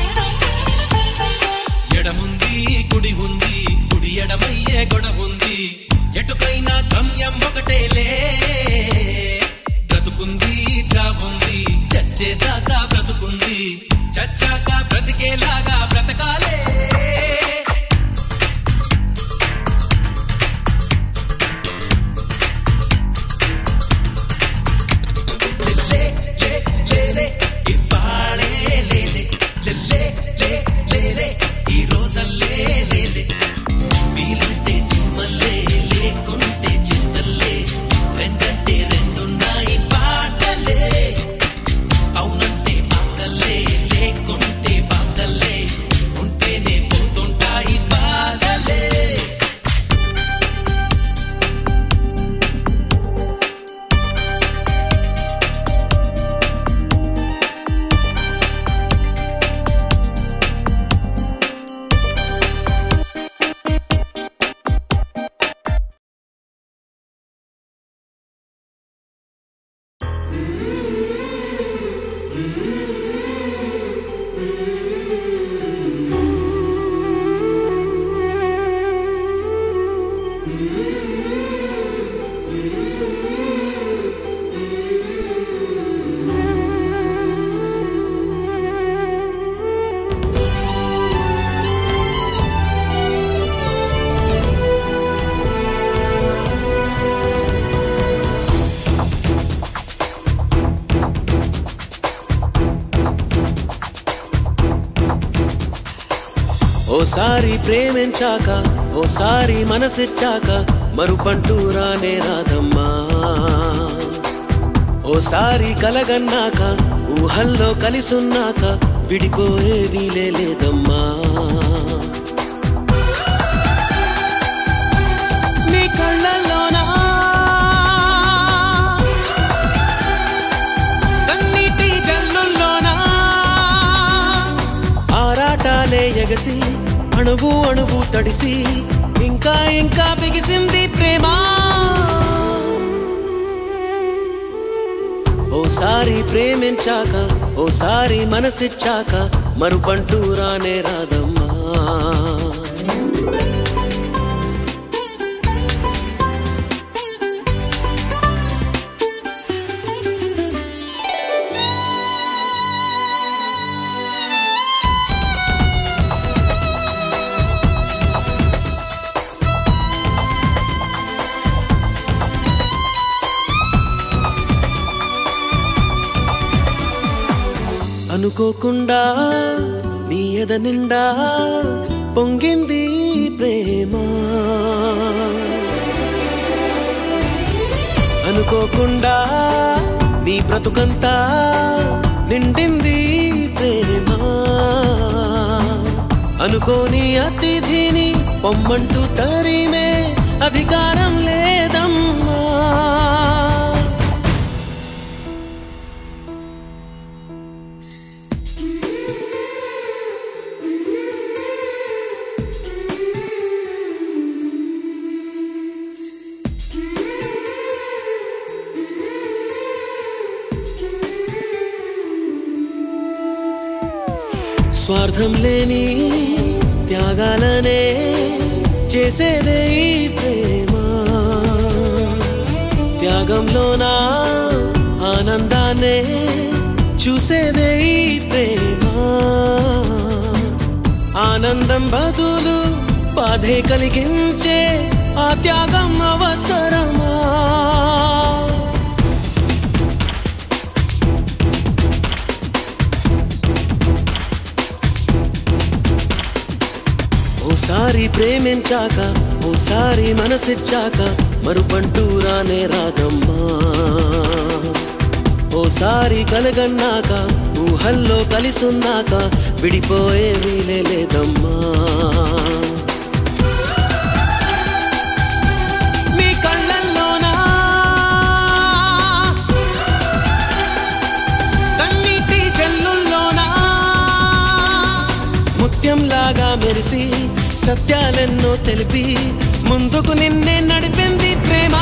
ఎడముంది కుడి ఉంది కుడి ఎడమయ్యే గొడవుంది ఎటుకైనా గమ్యం ఒకటేలే బ్రతుకుంది చావుంది చచ్చేదాకా బ్రతుకుంది చచ్చాక బ్రతికేలాగా బ్రతకాలే లే లే లేలే ఇవాళే లేలే లే లే లేలే ఈ రోజల్లే లేలే వీలుంటే చిమ్మల్లే లేకుంటే చింతల్లే రెండంటే రెండున్నాయి పాటలే అవునంటే ఆకల్లే లేకుంటే బాకల్లే ఉంటేనే పోతుంటాయి బాధలే ఓసారి ప్రేమించాక ఓసారి మనసిచ్చాక మరుపంటూ రానే రాదమ్మా ఓసారి కలగన్నాక ఊహల్లో కలిసున్నాక విడిపోయే వీలే లేదమ్మా నీ కళ్ళల్లోనా కన్నీటి జల్లుల్లోనా ఆరాటాలే ఎగసి అణువు అణువు తడిసి ఇంకా ఇంకా బిగిసింది ప్రేమ ఓసారి ప్రేమించాక ఓసారి మనసిచ్చాక మరుపంటూ రానే రాదమ్మా అనుకోకుండా నీ ఎద నిండా పొంగింది ప్రేమ అనుకోకుండా నీ బ్రతుకంతా నిండింది ప్రేమ అనుకోని అతిథిని పొమ్మంటూ తరిమే అధికారం లేదమ్మా స్వార్థం లేని త్యాగాలనే చేసేదే ఈ ప్రేమ త్యాగంలోనా ఆనందాన్నే చూసేదే ఈ ప్రేమ ఆనందం బదులు బాధే కలిగించే ఆ త్యాగం అవసరమా ఓసారి ప్రేమించాక ఓసారి మనసిచ్చాక మరుపంటూ రానే రాదమ్మా ఓసారి కలగన్నాక ఊహల్లో కలిసున్నాక విడిపోయే వీలే లేదమ్మా మీ కళ్ళల్లోనా కన్నీటి జల్లుల్లోనా ముత్యంలాగా మెరిసి సత్యాలెన్నో తెలిపి ముందుకు నిన్నే నడిపింది ప్రేమ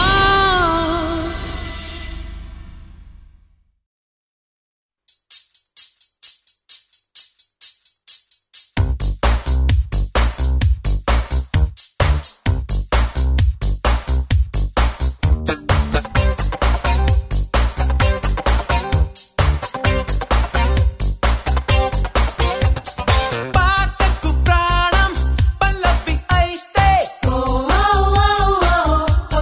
పాటకు ప్రాణం పల్లవి అయితే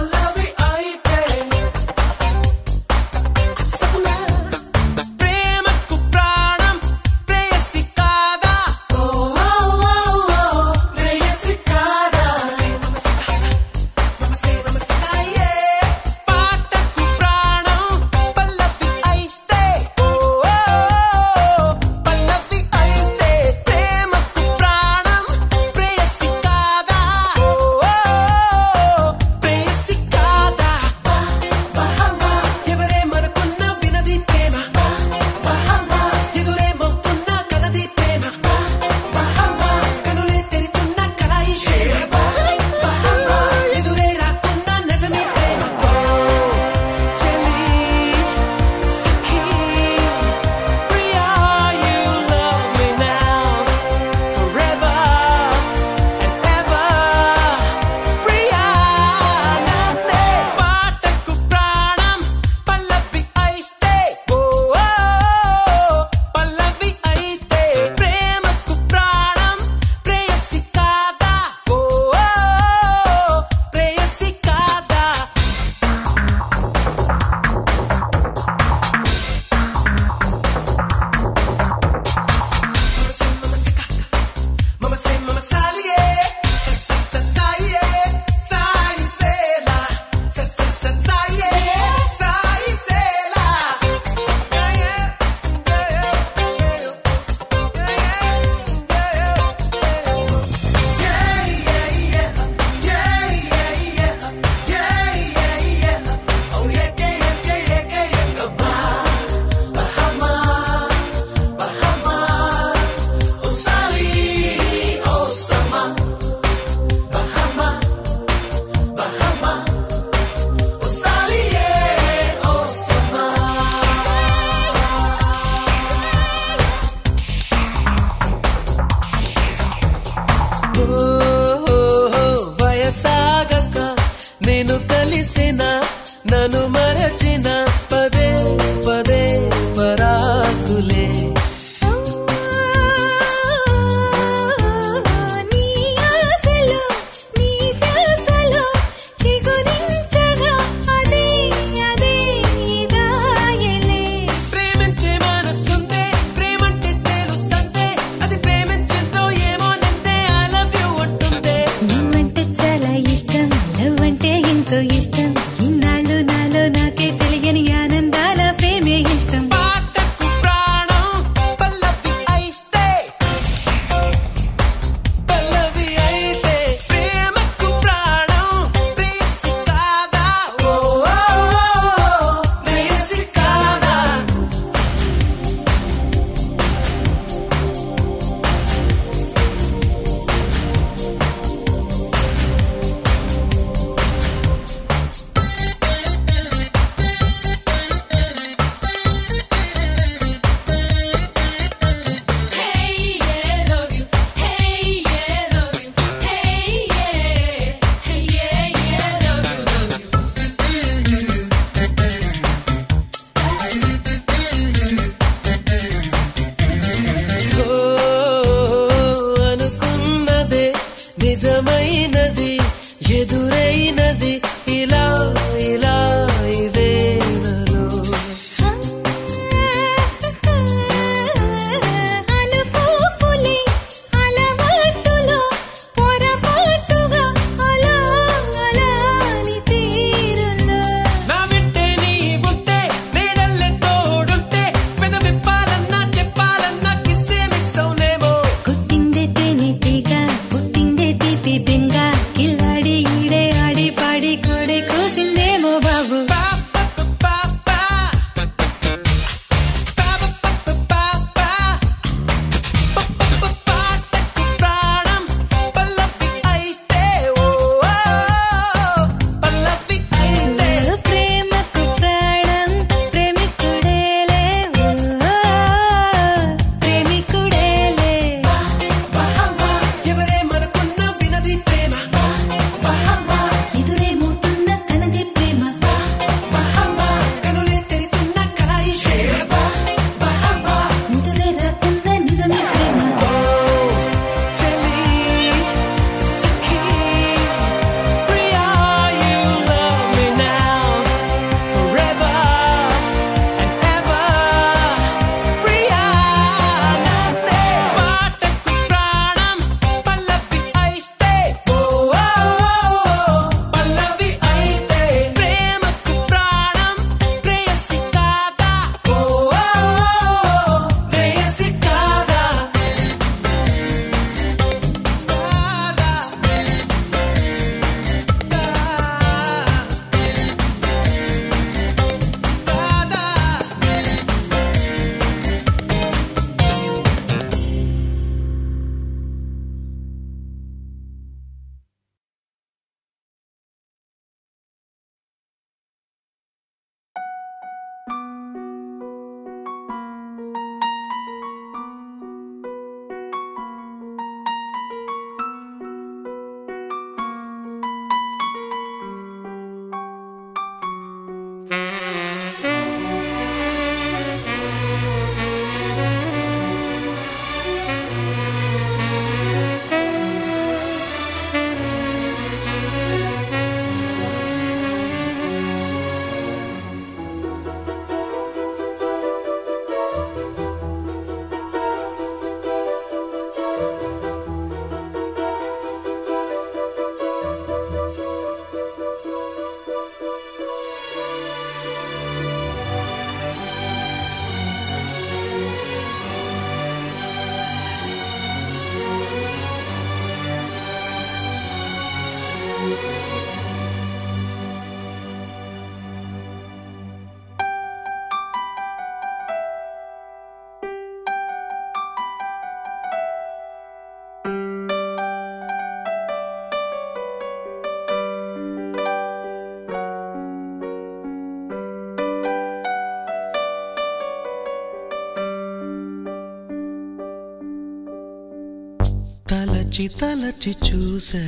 తలచి తలచి చూసే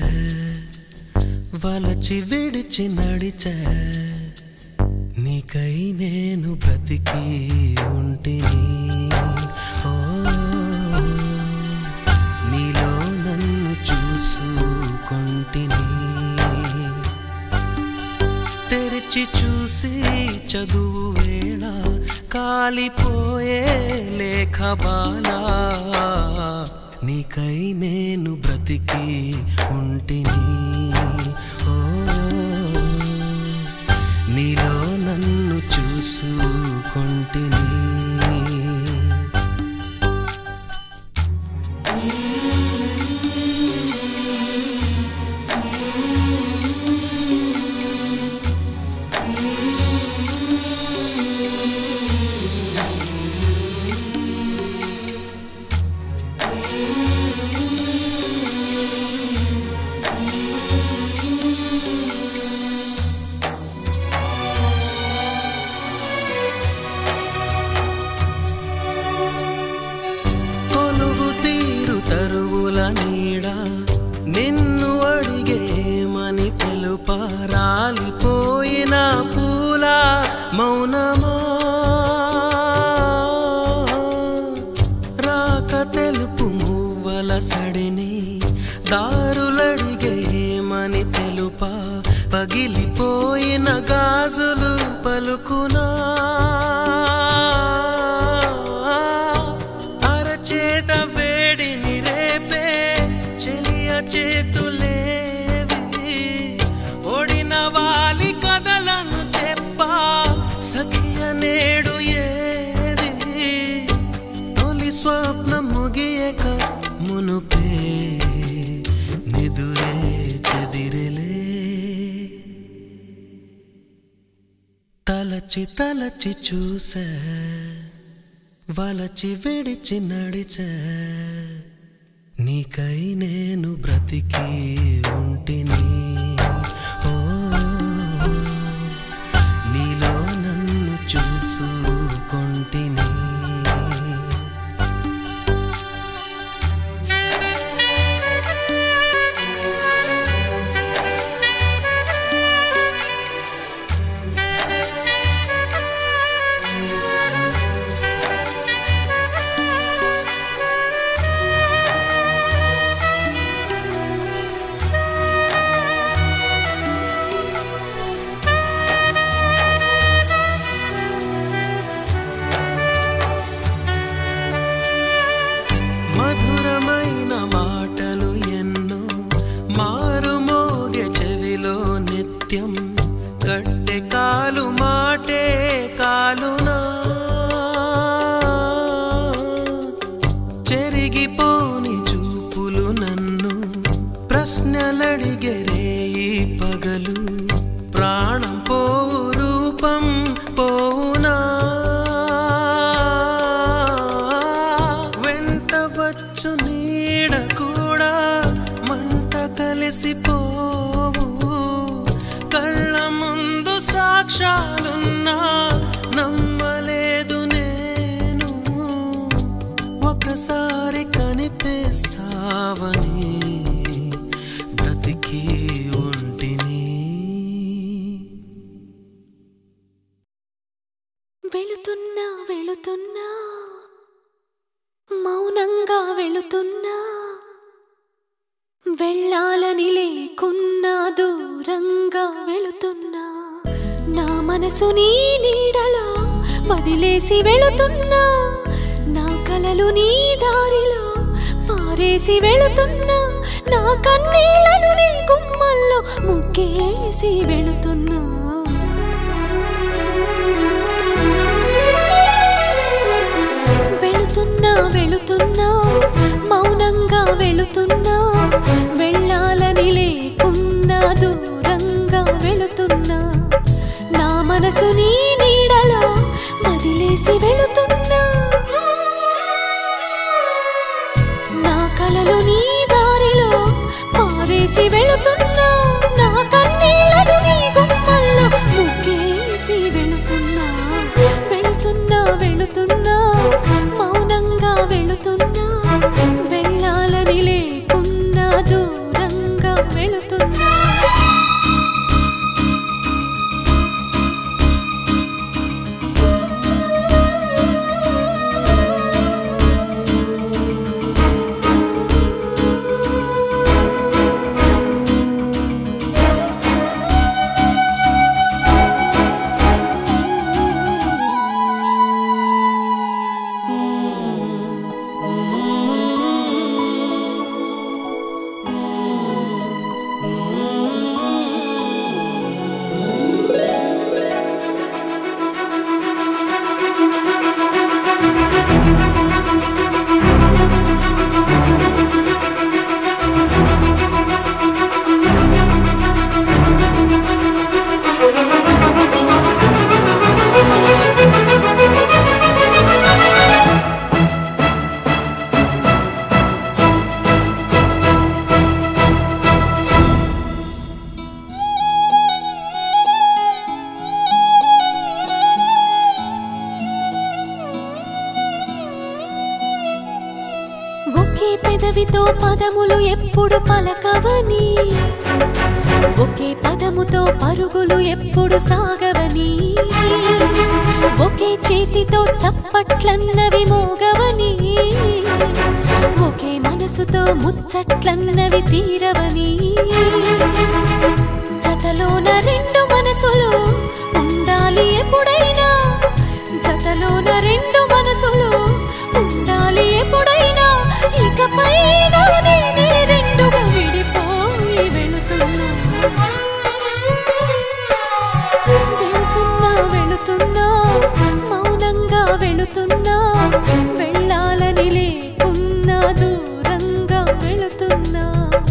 వలచి విడిచి నడిచే నీకై నేను బ్రతికి ఉంటిని ఓ నీలో నన్ను చూసుకొంటిని తెరిచి చూసి చదువు వేళ కాలిపోయే లేఖ బాలా నీకై నేను బ్రతికి ఉంటిని ఓ నీలో నన్ను చూసుకొంటిని కొలువు తీరు తరువుల నీడ నిన్ను అడిగేమని తెలుప రాలిపోయిన పూల మౌనమా రాక తెలుపు మువ్వల సడిని దారులడిగేమని తెలుప పగిలిపోయిన గాజులు పలుకునా అరచేత వేడిని రేపే చెలియ చేతులేవి ఓడిన వాలి కథలను చెప్పా సఖియ నేడు ఏది తొలి స్వప్నం ముగియక మునుపే నిదురే చెదిరిలే తలచి తలచి చూసే వలచి విడిచి నడిచే నీకై నేను బ్రతికి ఉంటిని ఓ నీలో నన్ను చూసుకొంటిని మధురమైన మాటలు ఎన్నో మారుమోగే చెవిలో నిత్యం కట్టె కాలు మాటే కాలునా చెరిగిపోని చూపులు నన్ను ప్రశ్నలడిగరే ఈ పగలు ప్రాణం పోవు రూపం పోవునా వెంట వచ్చు నీడ కూడా మంట కలిసిపోవు కళ్ళ ముందు సాక్ష్యాలున్నా నమ్మలేదు నేను ఒకసారి కనిపిస్తావని బ్రతికి ఉంటిని వెళుతున్నా వెళుతున్నా మౌనంగా వెళుతున్నా వెళ్ళాలని లేకున్నా దూరంగా వెళుతున్నా నా మనసు నీ నీడలో వదిలేసి వెళుతున్నా నా కలలు నీ దారిలో పారేసి వెళుతున్నా నా కన్నీళ్లను నీ గుమ్మల్లో ముగ్గేసి వెళుతున్నా వెళుతున్నా వెళుతున్నా మౌనంగా వెళుతున్నా వెళ్ళాలని లేకున్నా దూరంగా వెళుతున్నా నా మనసు నీ నీడలో వదిలేసి వెళుతున్నా నా కలలు నీ దారిలో పారేసి వెళుతున్నా నా కన్నీళ్లను నీ గుమ్మల్లో ముగ్గేసి వెళుతున్నా వెళుతున్నా వెళుతున్నా మౌనంగా వెళుతున్నా వెళ్ళాలని లేకు పెదవితో పదములు ఎప్పుడు పలకవని ఒకే పదముతో పరుగులు ఎప్పుడు సాగవని ఒకే చేతితో చప్పట్లన్నవి మోగవని ఒకే మనసుతో ముచ్చట్లన్నవి తీరవని జతలోన రెండు మనసులు ఉండాలి ఎప్పుడైనా జతలోన రెండు మనసులు ఉండాలి ఎప్పుడైనా ఇకపై నేనే రెండుగా విడిపోయి వెళుతున్నా వెళుతున్నా వెళుతున్నా మౌనంగా వెళుతున్నా వెళ్ళాలని లేకున్నా దూరంగా వెళుతున్నా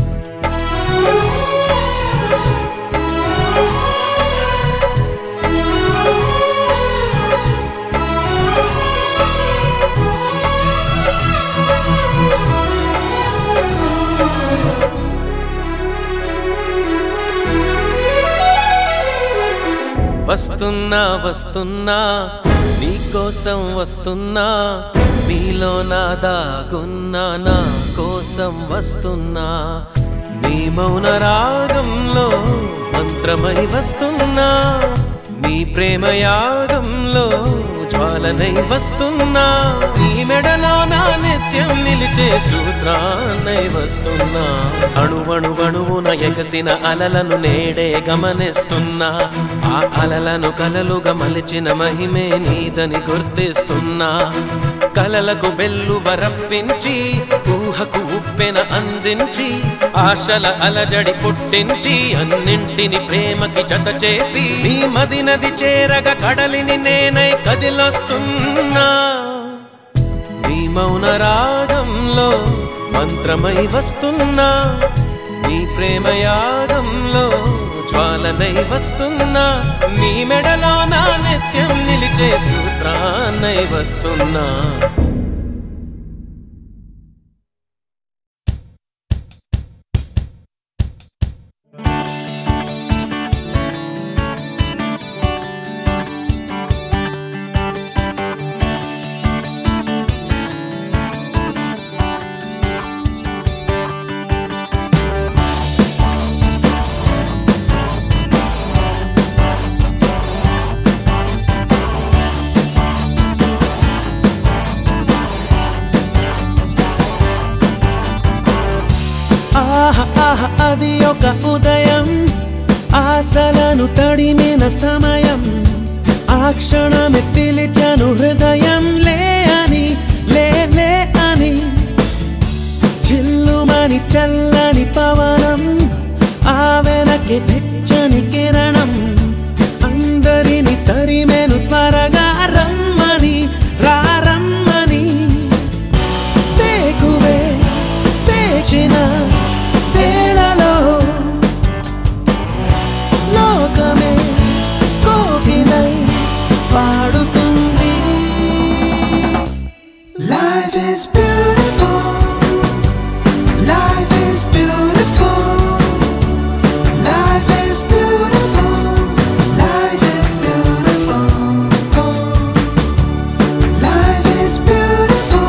వస్తున్నా వస్తున్నా నీకోసం వస్తున్నా నీలో నా దాగున్నా నా కోసం వస్తున్నా నీ మౌన రాగంలో మంత్రమై వస్తున్నా నీ ప్రేమ యాగంలో జ్వాలనై వస్తున్నా నీ మెడలో నా నిత్యం నిలిచే సూత్రాన్నై వస్తున్నా అణువణువణువున ఎగసిన అలలను నేడే గమనిస్తున్నా ఆ అలలను కలలుగా మలిచిన మహిమే నీదని గుర్తిస్తున్నా కలలకు వెల్లు వరప్పించి ఊహకు ఉప్పెన అందించి ఆశల అలజడి పుట్టించి అన్నింటిని ప్రేమకి జత చేసి నీ మది నది చేరగ కడలిని నేనై కదిలొస్తున్నా నీ మౌన రాగంలో మంత్రమై వస్తున్నా నీ ప్రేమ యాగంలో జ్వాలనై వస్తున్నా నీ మెడలో నా నిత్యం నిలిచే సూత్రాన్నై వస్తున్నా ఆహ ఆహ అది ఒక ఉదయం ఆశలను తడిమిన సమయం ఆ క్షణమే పిలిచాను హృదయం లే అని లే లే అని చిల్లుమని చల్లని పవనం ఆ వెనక్కి వెచ్చని కిరణం అందరిని తరిమెను త్వరగా రమ్మని రారమ్మని వేకువే వేచిన వేళలో లోకమే కోకిలై పాడుతుంది Life is beautiful. Life is beautiful. Life is beautiful. Life is beautiful. Life is beautiful.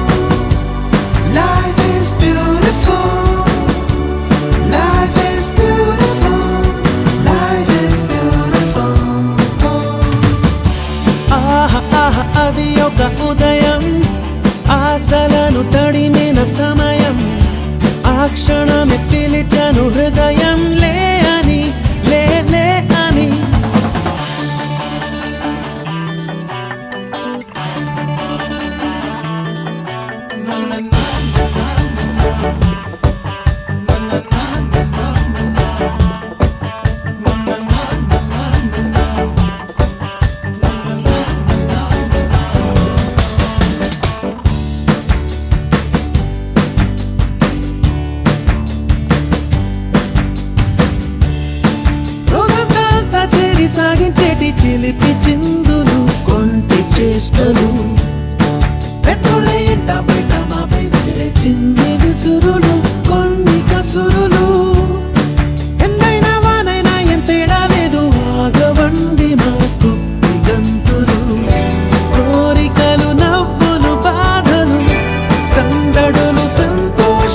Life is beautiful. Life is beautiful. Life is beautiful. ఆహ ఆహ అది ఒక ఉదయం ఆశలను తడిమిన సమయం ఆ క్షణమే పిలిచాను హృదయం లే అని లే లే అని రోజంతా చేరి సాగించేటి చిలిపి చిందులు కొంటి చేష్టలు పెట్రోల్ ఎంట బయట మాపై విసిరే చిన్ని విసురులు కొన్ని కసురులు ఎండైనా వానైనా ఏం తేడా లేదు ఆగవండి మాకు గంతులు కోరికలు నవ్వులు బాధలు సందడులు సంతోష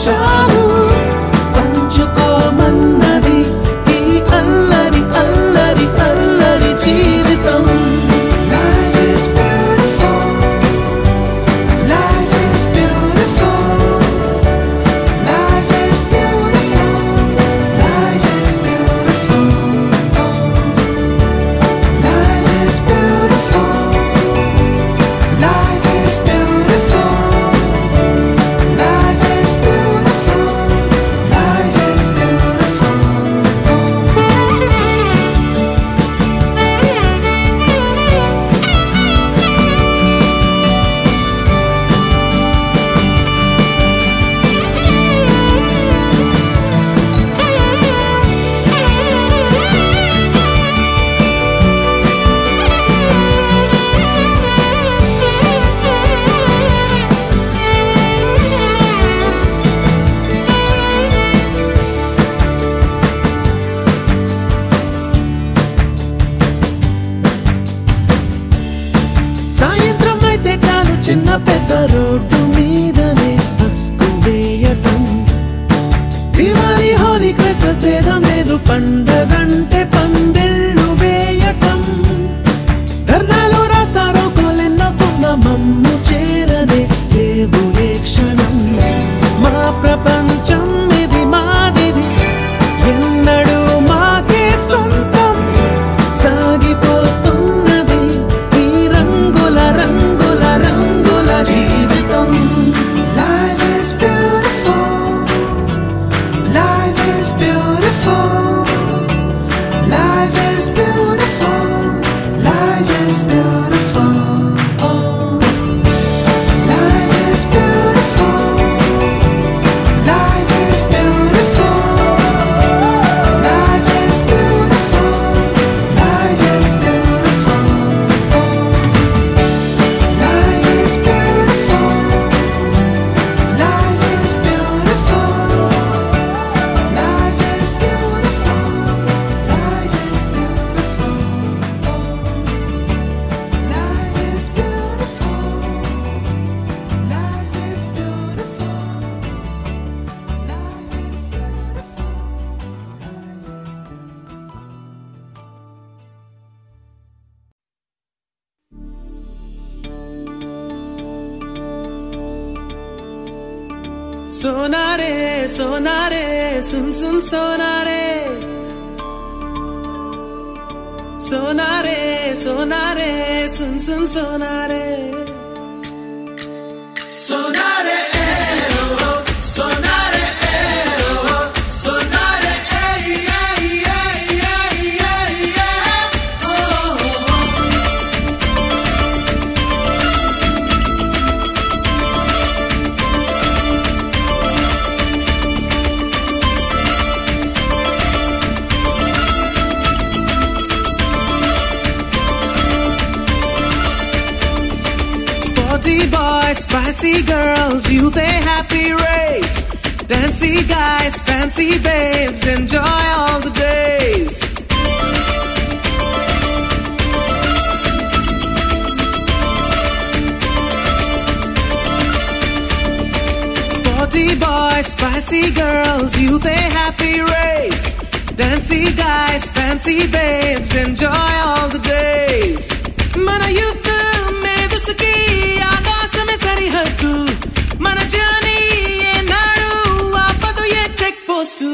సోనారే సోనారే సున్ సున్ సోనారే సోనారే సోనారే సున్ సున్ సోనారే సోనారే సోనారే సోనారే Sporty boys, spicy girls, you they happy race. Dancy guys, fancy babes, enjoy all the days. Sporty boys, spicy girls, you they happy race. Dancy guys, fancy babes, enjoy all the days. మన యుద్ధ మేధస్సుకి ఆకాశమే సరిహద్దు మన journey ఏనాడు ఆపదు ఏ check post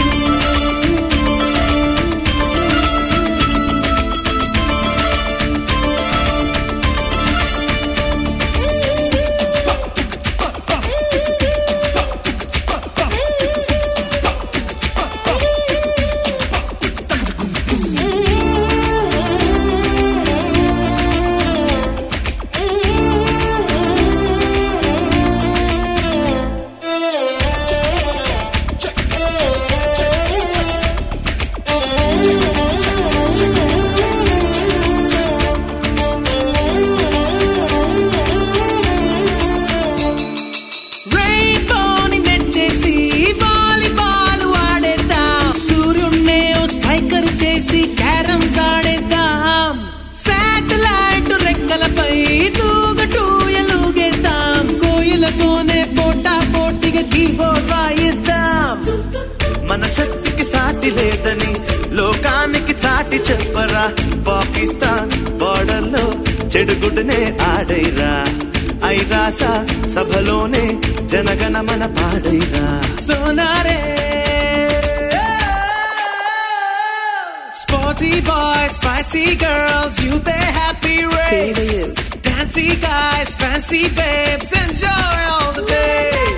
రెయిన్బోని నెట్టేసి వాలీబాల్ ఆడేద్దాం సూర్యున్నే ఓ స్ట్రైకర్ చేసి క్యారమ్స్ ఆడేద్దాం శాటిలైట్ రెక్కలపై తూగటూ ఎలుగేద్దాం కోయిలతోనే పోటా పోటీగా కీబోర్డ్ వాయిద్దాం మన శక్తికి సాటి లేదని లోకానికి చాటి చెప్పరా పాకిస్తాన్ బార్డర్ లో చెడుగుడునే ఆడైరా ఐరాస సభలోనే జనగణ మన పాడైరా సోనారే Sporty boys, spicy girls, you they happy race. Dancy guys, fancy babes, enjoy all the days.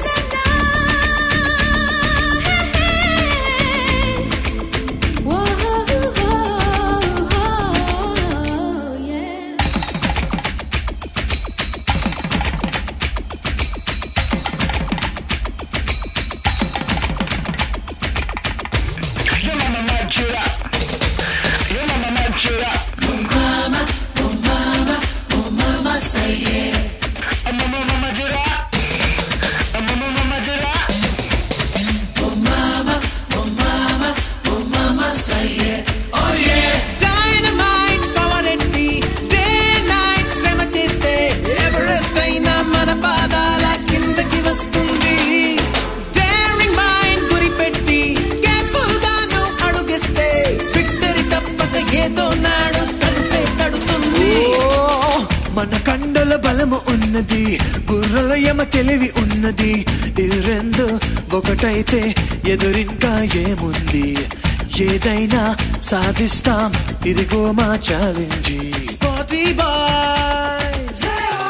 Dynamite power ఎట్టి, day night శ్రమ చేస్తే ఎవరెస్ట్ అయినా మన పాదాల కిందకి వస్తుంది Daring mind గురిపెట్టి, careful గాను అడుగేస్తే victory తప్పక ఏదో నాడు తలుపే తడుతుంది మన కండల బలము ఉన్నది బుర్రల యమ తెలివి ఉన్నది ఇది రెండు ఒకటైతే ఎదురింకా ఏముంది ఏదైనా సాధిస్తాం ఇదిగో మా challenge Sporty boys.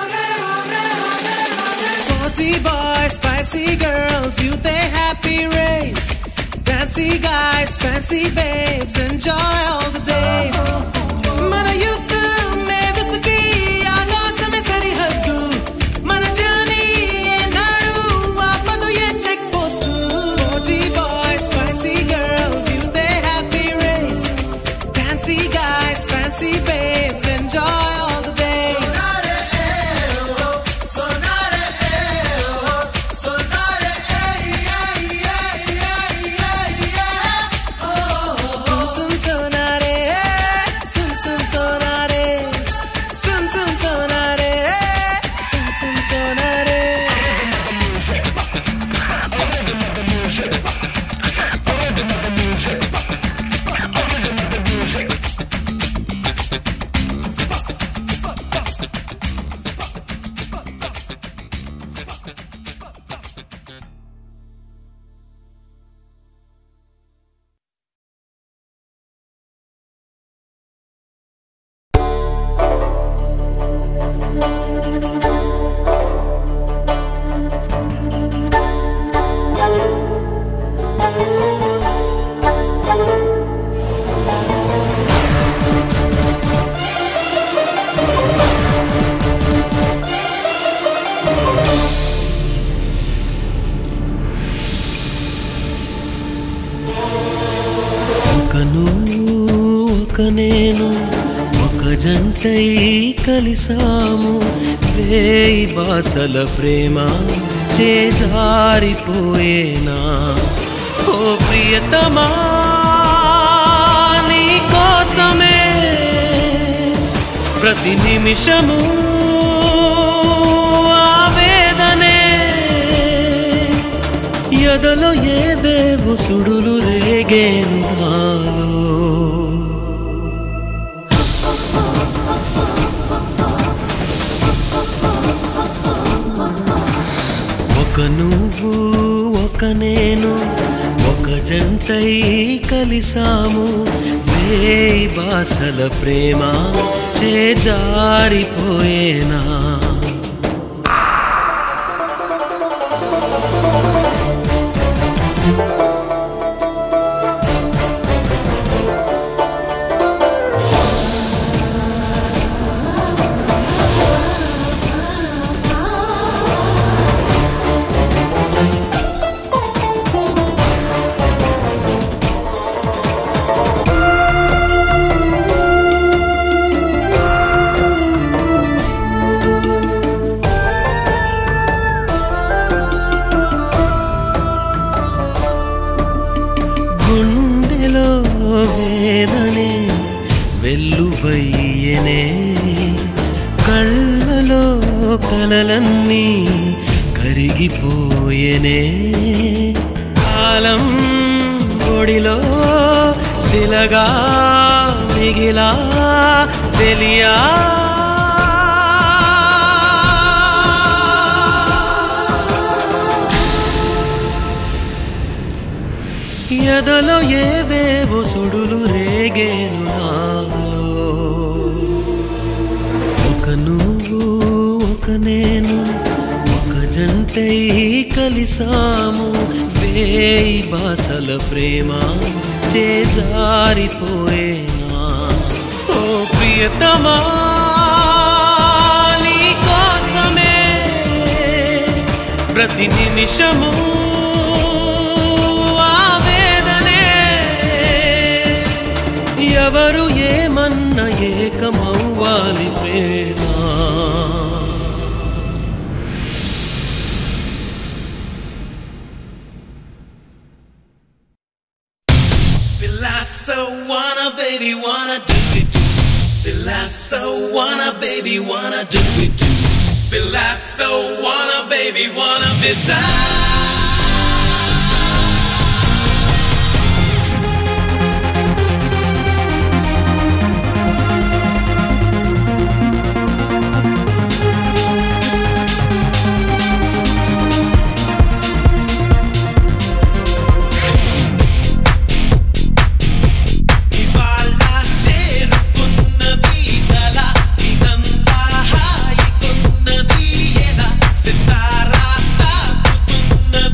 Sporty boys, spicy girls, you they happy race. Dancy guys, fancy babes, enjoy all the days. మన యుద్ధ మేధస్సుకి ఆకాశమే సరిహద్దు మన జర్నీ ఏనాడు ఆపదు ఏ check post Sporty boys, spicy girls, you they happy race. Dancy guys, fancy babes, enjoy all the days. Sun sun sonare, sun sun sonare. జంటై కలిసాము వేయి బాసల ప్రేమ చేజారిపోయేనా ఓ ప్రియతమా నీ కోసమే ప్రతి నిమిషము ఆవేదనే ఎదలో ఏవేవో సుడులు రేగేను నాలో ఒక నువ్వు ఒక నేను ఒక జంటై కలిసాము వేయి బాసల ప్రేమ చేజారిపోయేనా గుండెలో వేదనే వెల్లువయ్యనే కళ్ళలో కలలన్నీ కరిగిపోయెనే కాలం ఒడిలో శిలగా మిగిలా చెలియా ఎదలో ఏవేవో సుడులు రేగేను నాలో ఒక నువ్వు ఒక నేను ఒక జంటై కలిసాము వేయి బాసల ప్రేమ చేజారిపోయేనా ఓ ప్రియతమా నీ కోసమే ప్రతి నిమిషము ఆవేదనే ఎవరు ఏమన్న ఏకమవ్వాలి ప్రేమ Pilasso wanna baby wanna do it do. Pilasso wanna baby wanna do it do. Pilasso wanna baby wanna beside. ఇవాళ చేరుకున్నది కల ఇదంతా హాయికున్నది ఎలా సితారా తాకుతున్నది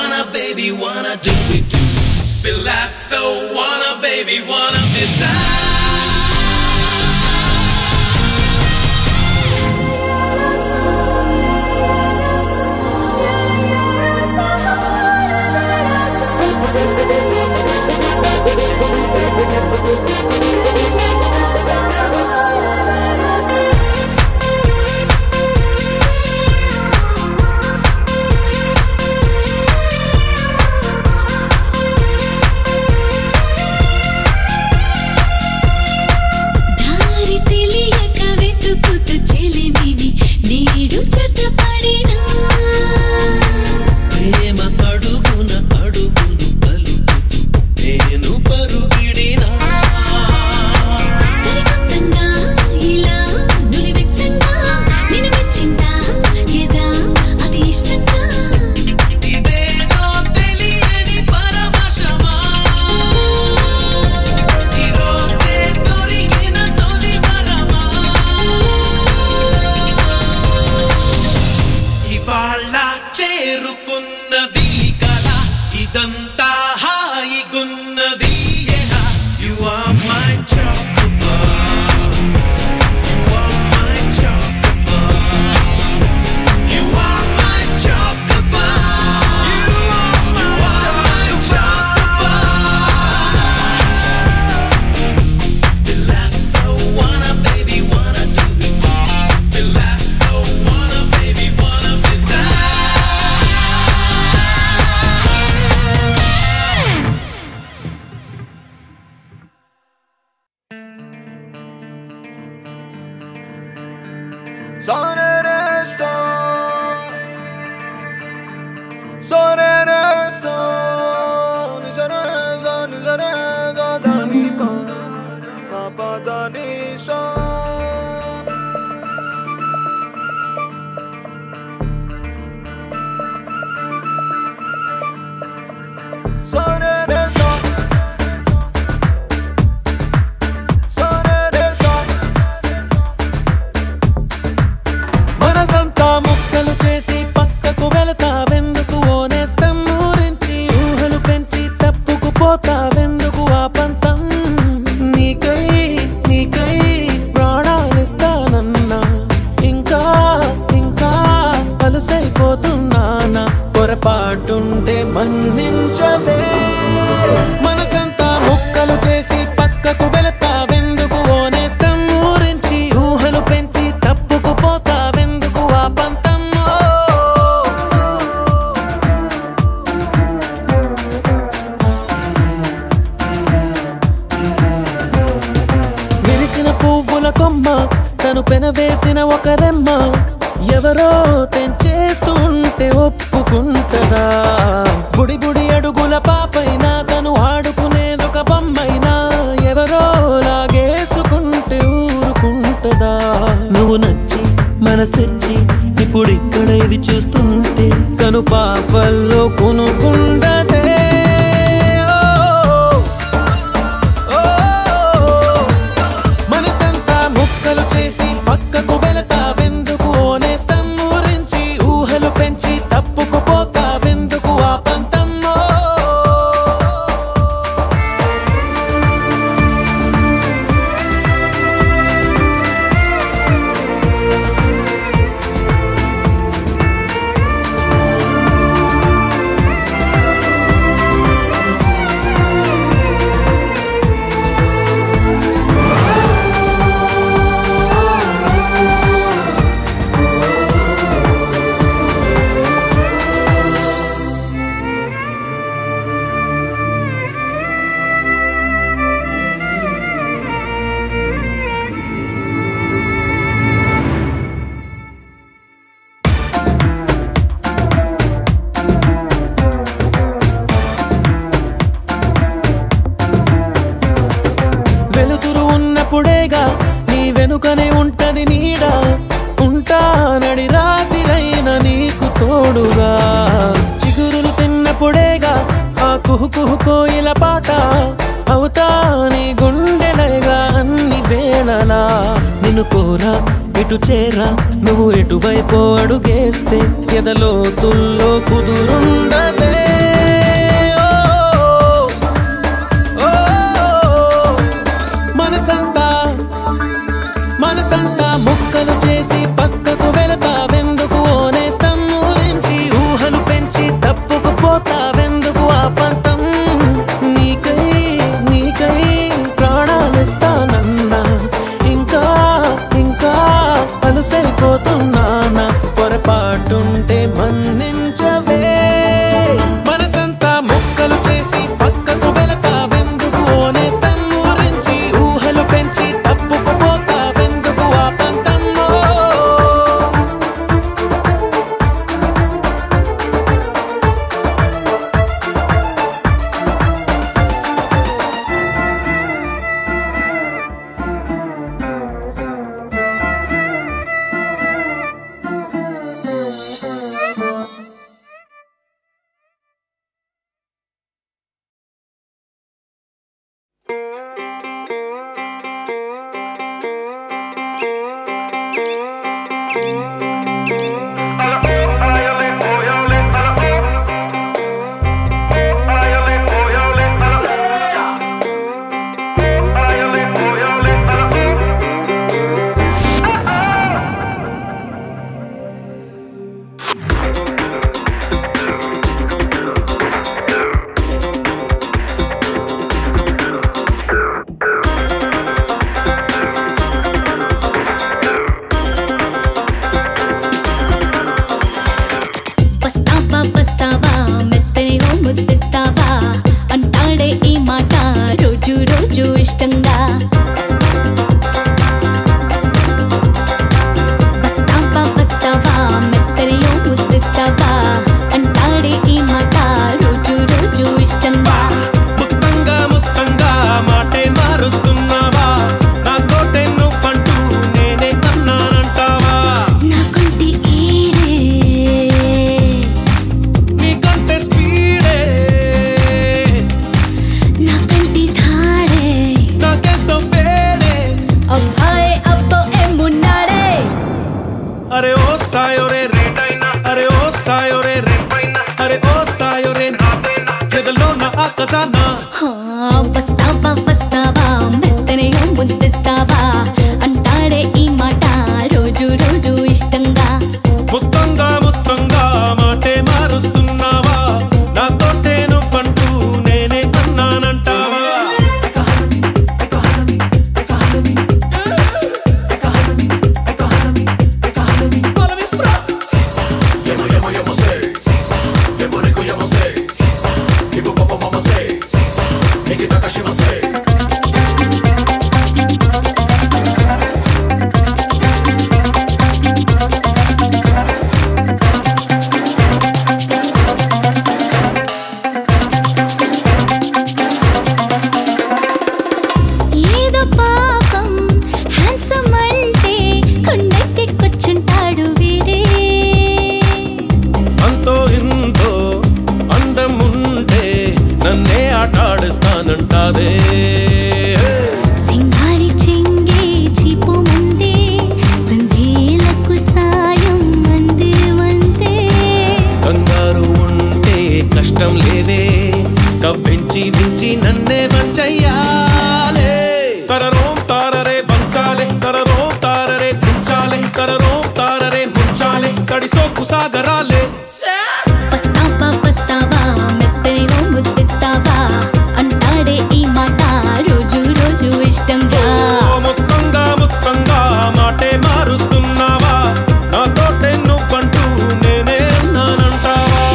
wanna, baby, wanna do it too. Feel I so wanna, baby, wanna miss దారి తెలియక వెతుకుతూ చెలిమిని నేడు జతపడినా ప్రేమ అడుగున అడుగును పలుకుతూ నేను పరుగిడినా సరికొత్తంగా ఇలా నులివెచ్చంగా నిన్ను మెచ్చిందా ఎదా అది ఇష్టంగా ఇదేనో తెలియని పరవశమా ఈరోజే దొరికిన తొలి వరమా ఇవాళ చేరుకున్నది కళ ఇదంతా హాయిగున్నది ఎలా you are my chocobar you are my chocobar you are my chocobar you are my chocobar Feel I so wanna, baby, wanna do it too. Feel I so wanna, baby, wanna be Sonere son Sonere son Sonere son Sonere son Dani pa Ma pa dani son Sonere son Sonere son మనసంతా ముక్కలు చేసి పక్కకు వెళతావెందుకు ఓనేస్తం ఊరించి ఊహలు పెంచి తప్పుకు పోతావెందుకు ఆ పంతం నీకై నీకై ప్రాణాలిస్తానన్నా ఇంకా ఇంకా అలుసైపోతున్నానా పొరపాటుంటే మన్నించవే మనసంతా ముక్కలు చేసి పక్కకు వెళతావెందుకు ఓనేస్తం ఊరించి ఊహలు పెంచి తప్పుకు పోతావెందుకు ఆ పంతం విరిసిన పువ్వుల కొమ్మ తను పెనవేసిన ఒక రెమ్మ ఎవరో తెంచేస్తుంటే ఒప్పుకుంటదా బుడి బుడి అడుగుల పాపైనా తను ఆడుకునేదొక బొమ్మైనా ఎవరో లాగేసుకుంటే ఊరుకుంటదా నువ్వు నచ్చి మనసిచ్చి ఇప్పుడు ఇక్కడ ఇది చూస్తుంటే కను పాపల్లో కొనుకుండదే ఓ, ఓ, మనసంతా ముక్కలు చేసి పక్కకు వెళతావెందుకు ఓనేస్తం ఊరించి ఊహలు పెంచి తప్పుకు పోతావెందుకు ఆ పంతమ్మో వెలుతురు ఉన్నప్పుడేగా నీ వెనుకనే ఉంటది నీడ ఉంటానడి రాతిరైన నీకు తోడుగా చిగురులు తిన్నప్పుడేగా ఆ కుహు కుహు కోయిల పాట అవుతా నీ గుండెలగా అన్ని వేళలా నిన్ను కోరా ఇటు చేరా నువ్వు ఎటువైపు అడుగేస్తే ఎదలో తుల్లో కుదురుండదే పోతావెందుకు ఆ పంతం నీకై నీకై ప్రాణాలిస్తానన్నా ఇంకా ఇంకా అలుసైపోతున్నానా పొరపాటుంటే మన్నించవే మనసంతా ముక్కలు చేసి పక్కకు వెళతావెందుకు ఓనేస్తం గురించి ఊహలు పెంచి తప్పుకుపోతావెందుకు ఆ పంతంలో వస్తావా వస్తావా మెత్తని ఓ ముద్దిస్తావా అంటాడే ఈ మాట రోజు రోజు ఇష్టంగా వస్తావా వస్తావా మెత్తని ఓ ముద్దిస్తావా అంటాడే ఈ మాట రోజు రోజు ఇష్టంగా ముత్తంగా ముత్తంగా మాటే మారుస్తున్నావా నాతోటే నువ్వంటూ నేనే అన్నానంటావా నా కంటి ఈడే నీకంటే స్పీడే నా కంటి ధాడే నాకెంతో వేడే అబ్బాయి అబ్బో ఏమున్నాడే అరే ఓ సాయో రే రే అరే ఓ సాయో రే రే అరే ఓ సాయో రే ఎదలో నా ఆకసానా హా, వస్తావా వస్తావా మెత్తనే ముద్దిస్తావా అంటాడే ఈ మాట రోజు రోజు ఇష్టంగా ముత్తంగా ముత్తంగా మాటే మారుస్తున్నావా నాతోటే నువ్వంటూ నేనే అన్నానంటావా ఏదో పాపం హ్యాండ్సమ్ అంటే కొండెక్కి కూర్చుంటాడు వీడే అంతో ఇంతో అందముంటే నన్నే ఆటాడిస్తానంటాదే సింగారి చెంగే చీపు మందే సంధ్యలకు సాయం మందే వందే కంగారు ఉంటే కష్టం లేదే కవ్వించి వించి నన్నే వంచయ్యాలే తరరోం తారరే వంచాలే తరరోం తారరే దించాలే తరరోం తారరే ముంచాలే తడిసోకు సాగరాలే వస్తావా వస్తావా మెత్తని ఓ ముద్దిస్తావా అంటాడే ఈ మాట రోజు రోజు ఇష్టంగా ఓ ముత్తంగా ముత్తంగా మాటే మారుస్తున్నావా నాతోటే నువ్వంటూ నేనే అన్నానంటావా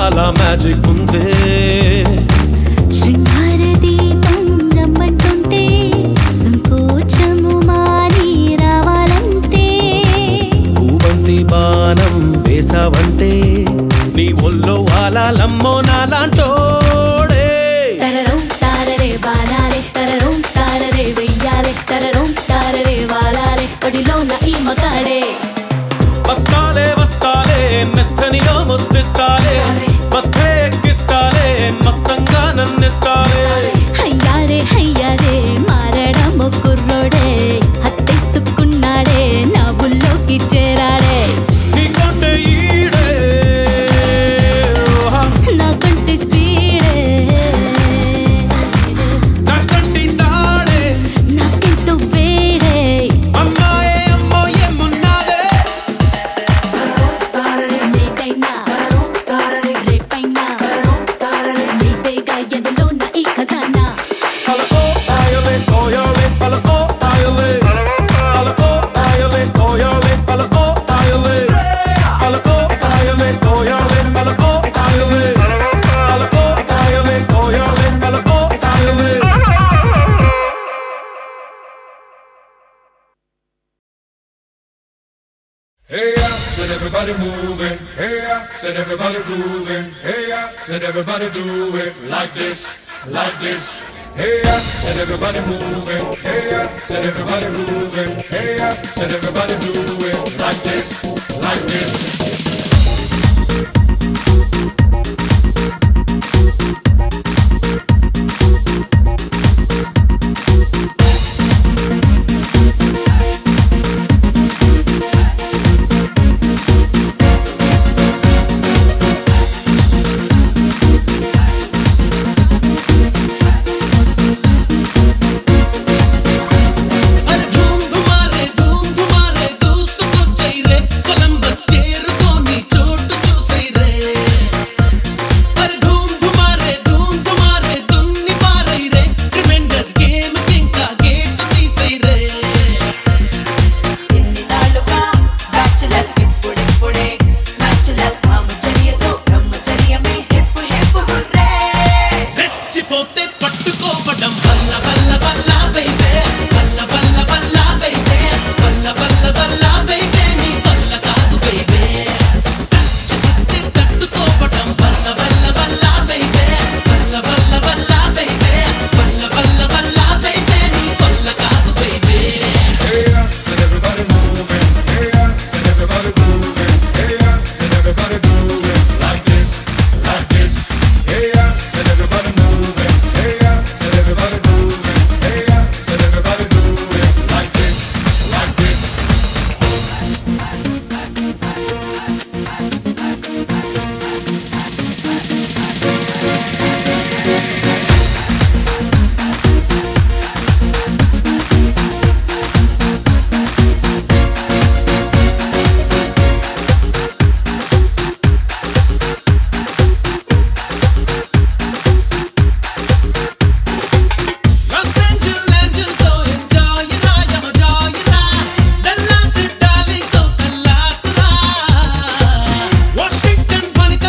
చాలా మ్యాజిక్ ఉందే శృంగార దీపం రమ్మంటుంటే సంకోచము మాని రావాలంటే ఊబంతి బాణం వేసావంటే నీ ఒళ్ళో వాలాలమ్మో నాలాంటోడే తరరం తారరే బాలాలే తరరం తారరే వెయ్యాలే తరరం తారరే వాలాలే ఒడిలోన ఈ మగాడే వస్తాలే వస్తాలే మెత్తనిగా ముద్దిస్తాలే మధ్య ఎక్కిస్తాలే మొత్తంగా నన్నిస్తాలే హయ్యారే హయ్యారే మారడం కుర్రోడే హత్తేసుకున్నాడే నా ఊళ్ళోకి చేరాడే నీకంటే ఈడే ఓహా, నాకంటే స్పీడే నాకంటి తాడే నాకెంతో వేడే అమ్మాయే అమ్మో ఏమున్నాదే లేటైనా రేపైనా నీదేగా ఎదలోన ఈ ఖజానా అలకో ఆయలే ఓయలే అలకో ఆయలే అలకో ఆయలే ఓయలే అలకో ఆయలే అలకో ఆయలే ఓయలే అలకో ఆయలే అలకో ఆయలే ఓయలే అలకో ఆయలే Hey yeah, said everybody moving. Hey yeah, said everybody grooving. Hey yeah, said everybody do it like this, like this. Hey yeah, said everybody moving. Hey yeah, said everybody grooving. Hey yeah, said everybody do it like this, like this. అరే ధూమ్ ధుమారే ధూమ్ ధుమారే దూసుకొచ్చై రే Columbus చేరుకోని చోటు చూసై రే అరే ధూమ్ ధుమారే ధూమ్ ధుమారే దున్ని పారై రే ట్రిమెండస్ గేమ్ ఇంకా గేట్ తీసై రే ఇన్నినాళ్ళుగా బ్యాచులర్ ఇప్పుడిప్పుడే న్యాచురల్ బ్రహ్మచర్యతో బ్రహ్మచర్యమే హెప్పు హెప్పు హుర్రే రెచ్చిపోతే పట్టుకోవడం వల్ల వల్ల వల్ల బైబే వల్ల వల్ల వల్ల బైబే వల్ల వల్ల వల్ల బైబే నీ వల్ల కాదు బైబే చూస్తే తట్టుకోవడం వల్ల వల్ల వల్ల బైబే వల్ల వల్ల వల్ల బైబే వల్ల వల్ల వల్ల బైబే నీ వల్ల కాదు బైబే Hey yeah, said everybody moving. Hey yeah, said everybody grooving. Hey yeah, said everybody do it like this, like this. Hey yeah, said everybody moving. Hey yeah, said everybody grooving. Hey yeah, said everybody do it like this, like this. Los Angeles Angelతో enjoy రా యమ joy రా Dallas Darling తో కల్లాస్ రా Washington పనిత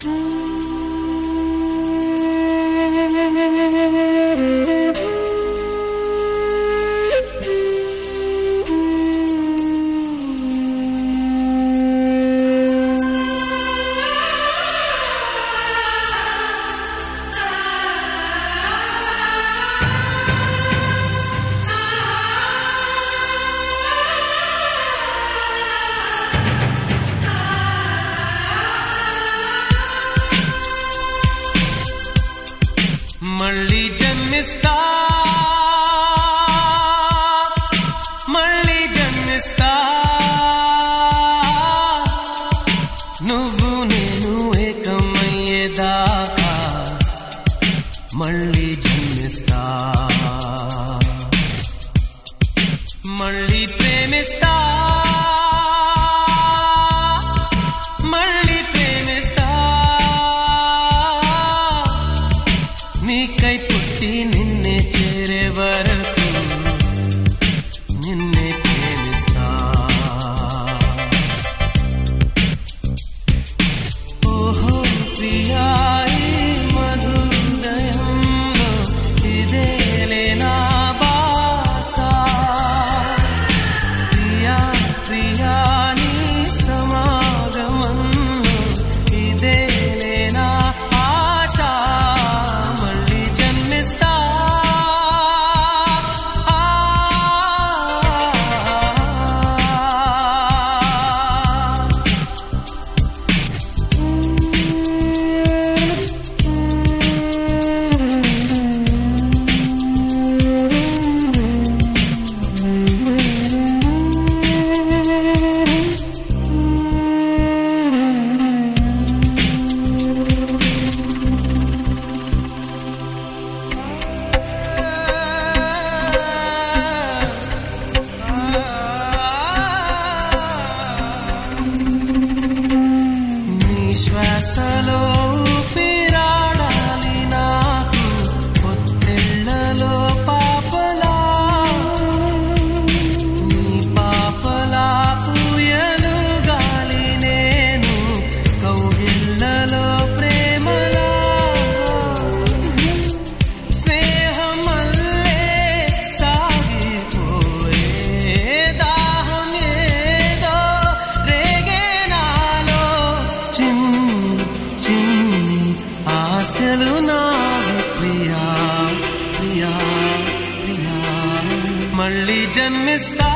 మళ్ళీ జన్మిస్తా మళ్ళీ జన్మిస్తా నువ్వు నేను ఏకమయ్యేదాకా మళ్ళీ జన్మిస్తా మళ్ళీ ప్రేమిస్తా మళ్ళీ ప్రేమిస్తా నీకై పుట్టి నిన్నే చేరే వరకు నిన్నే ప్రేమిస్తా ఓహో ప్రియా ఈ మధుదయంలో ఇదేలే నా బాస ప్రియా ప్రియా నీ సమాగమంలో ఇదేలే నా ఆశ మళ్ళీ జన్మిస్తా నీ శ్వాసలో ఊపిరాడాలి నాకు పొత్తెళ్లలో పాపలా నీ పాపలా పూయలు గాలి నేను కౌగిళ్ళలో ప్రేమలా స్నేహమల్లే సాగిపోయే దాహం ఏదో రేగే నాలో చిన్ని చిన్ని ఆశలు నావి ప్రియా ప్రియా ప్రియా మళ్ళీ జన్మిస్తా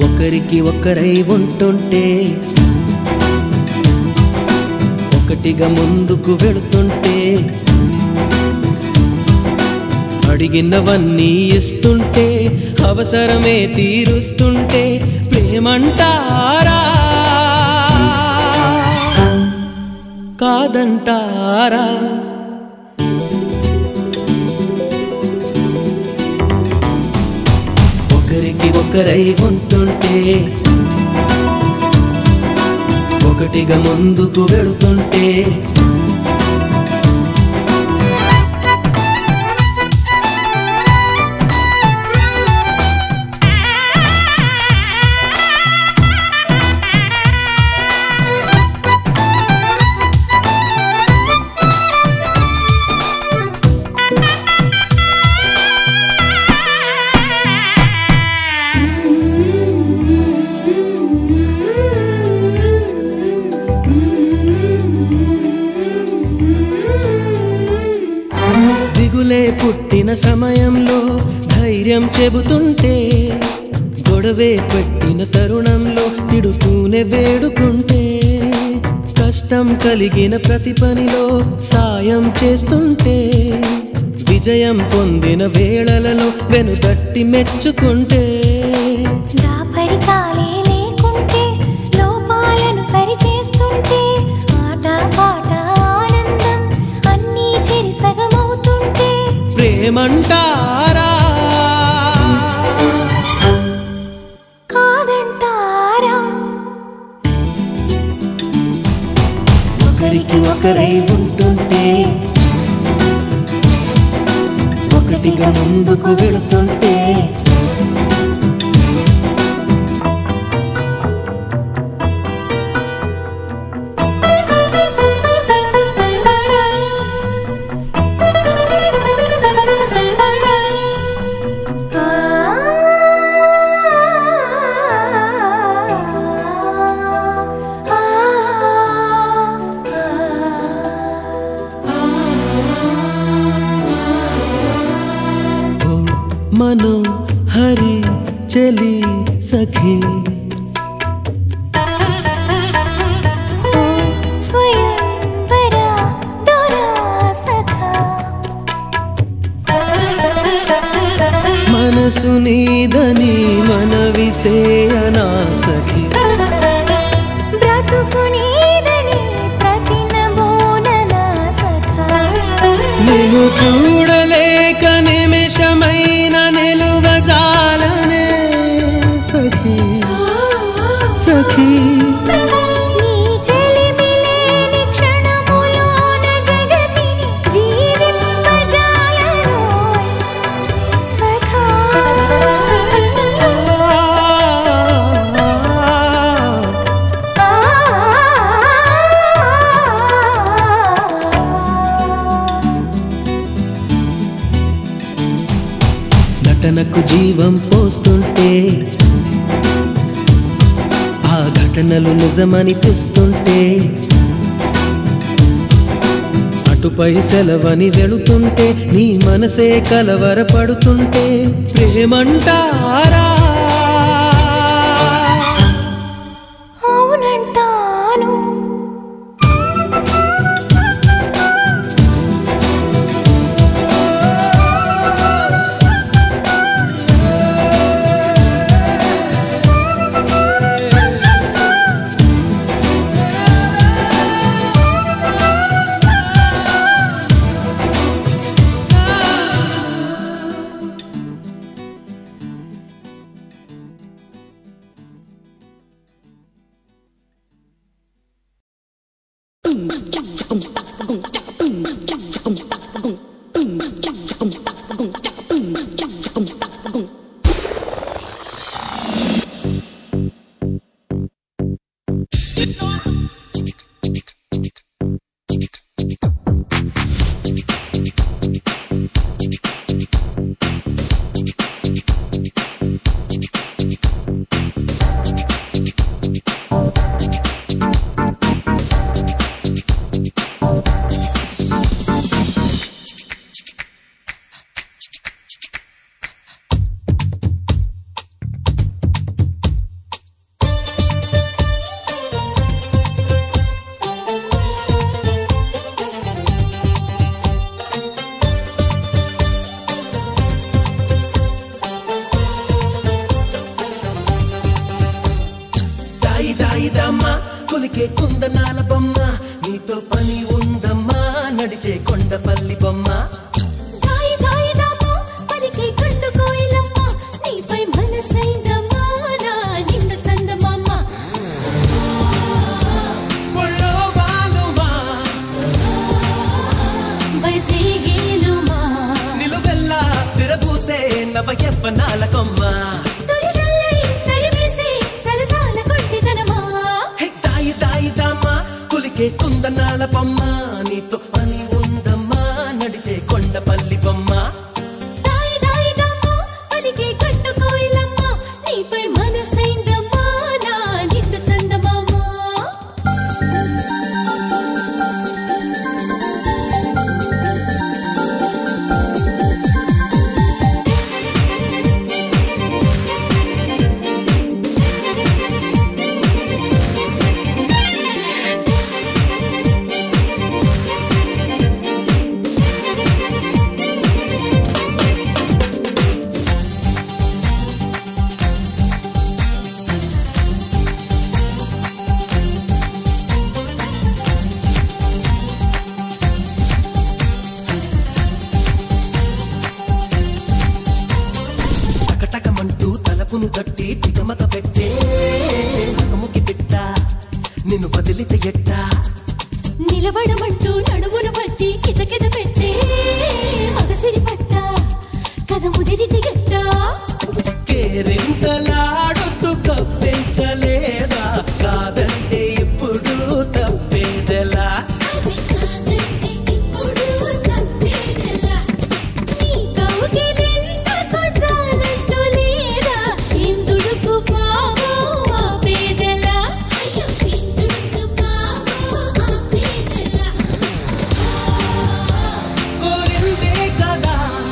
ఒకరికి ఒకరై ఉంటుంటే ఒకటిగా ముందుకు వెళుతుంటే అడిగినవన్నీ ఇస్తుంటే అవసరమే తీరుస్తుంటే ప్రేమంటారా కాదంటారా ఒకరికి ఒకరై ఉంటుంటే ఒకటిగా ముందుకు వెళుతుంటే దిగులే పుట్టిన సమయంలో ధైర్యం చెబుతుంటే గొడవే పెట్టిన తరుణంలో తిడుతూనే వేడుకుంటే కష్టం కలిగిన ప్రతి పనిలో సాయం చేస్తుంటే విజయం పొందిన వేళలలో వెనుతట్టి మెచ్చుకుంటే దాపరికాలే లేకుంటే లోపాలను సరిచేస్తుంటే ఆట పాట ఆనందం అన్నీ చెరి సగమవుతుంటే ప్రేమంటారా కాదంటారా ఒకరికి ఒకరై ఉంటుంటే ఒకటిగా ముందుకు వెళుతుంటే ఓ మనో హరి చలి సఖీ స్వయంవర దొరా సఖా మనసు నీదని మనవిసేయనా సఖీ బ్రతుకు నీదని ప్రతి నమూనన సఖా నేను చూడలేక నిమిషమైన నిలువజాలనే సఖీ సఖీ నీ చెలిమిలేని క్షణములోన జగతిని జీవింపజాలనోయ్ సఖా నటనకు జీవం పోస్తుంటే ఆ ఘటనలు నిజమనిపిస్తుంటే అటుపై సెలవని వెళుతుంటే నీ మనసే కలవరపడుతుంటే ప్రేమంటారా అవునంటాను కొలికే కుందనాల బొమ్మ నీతో పని ఉందమ్మా నడిచే కొండపల్లి బొమ్మ దాయి దాయి దామా పలికే కండు కోయిలమ్మ నీపై మనసైందమ్మా నా నిండు చందమామ ఒళ్ళో వాలుమా వయసే గేలుమా నిలువెల్లా తిరబూసే నవ యవ్వనాల కొమ్మ తొలిదల్లై తడివేసే సరసాల కొంటితనమా హే దాయి దాయి దామా కొలికే కుందనాల బొమ్మ నీతో పని ఉందమ్మా నడిచే కొండపల్లి బొమ్మ దాయి దాయి దామా పలికే కండు కోయిలమ్మ నీపై మనసైందమ్మా నా నిండు చందమామ టకటకమంటూ తలపును తట్టి తికమక పెట్టే నకముకి పెట్ట నిన్ను వదిలితే ఎట్టా నిలబడమంటూ నడుమును పట్టి కితకిత పెట్టే మగసిరి పట్ట కథ ముదిరితి గట్ట కేరింతలాడుతూ కవ్వించలేదా కాదంటే ఇప్పుడు తప్పేదెలా నీ కౌగిలింతకు చాలంటూ లేదా ఏం దుడుకు పావో ఆ పేదలా కోరిందే కదా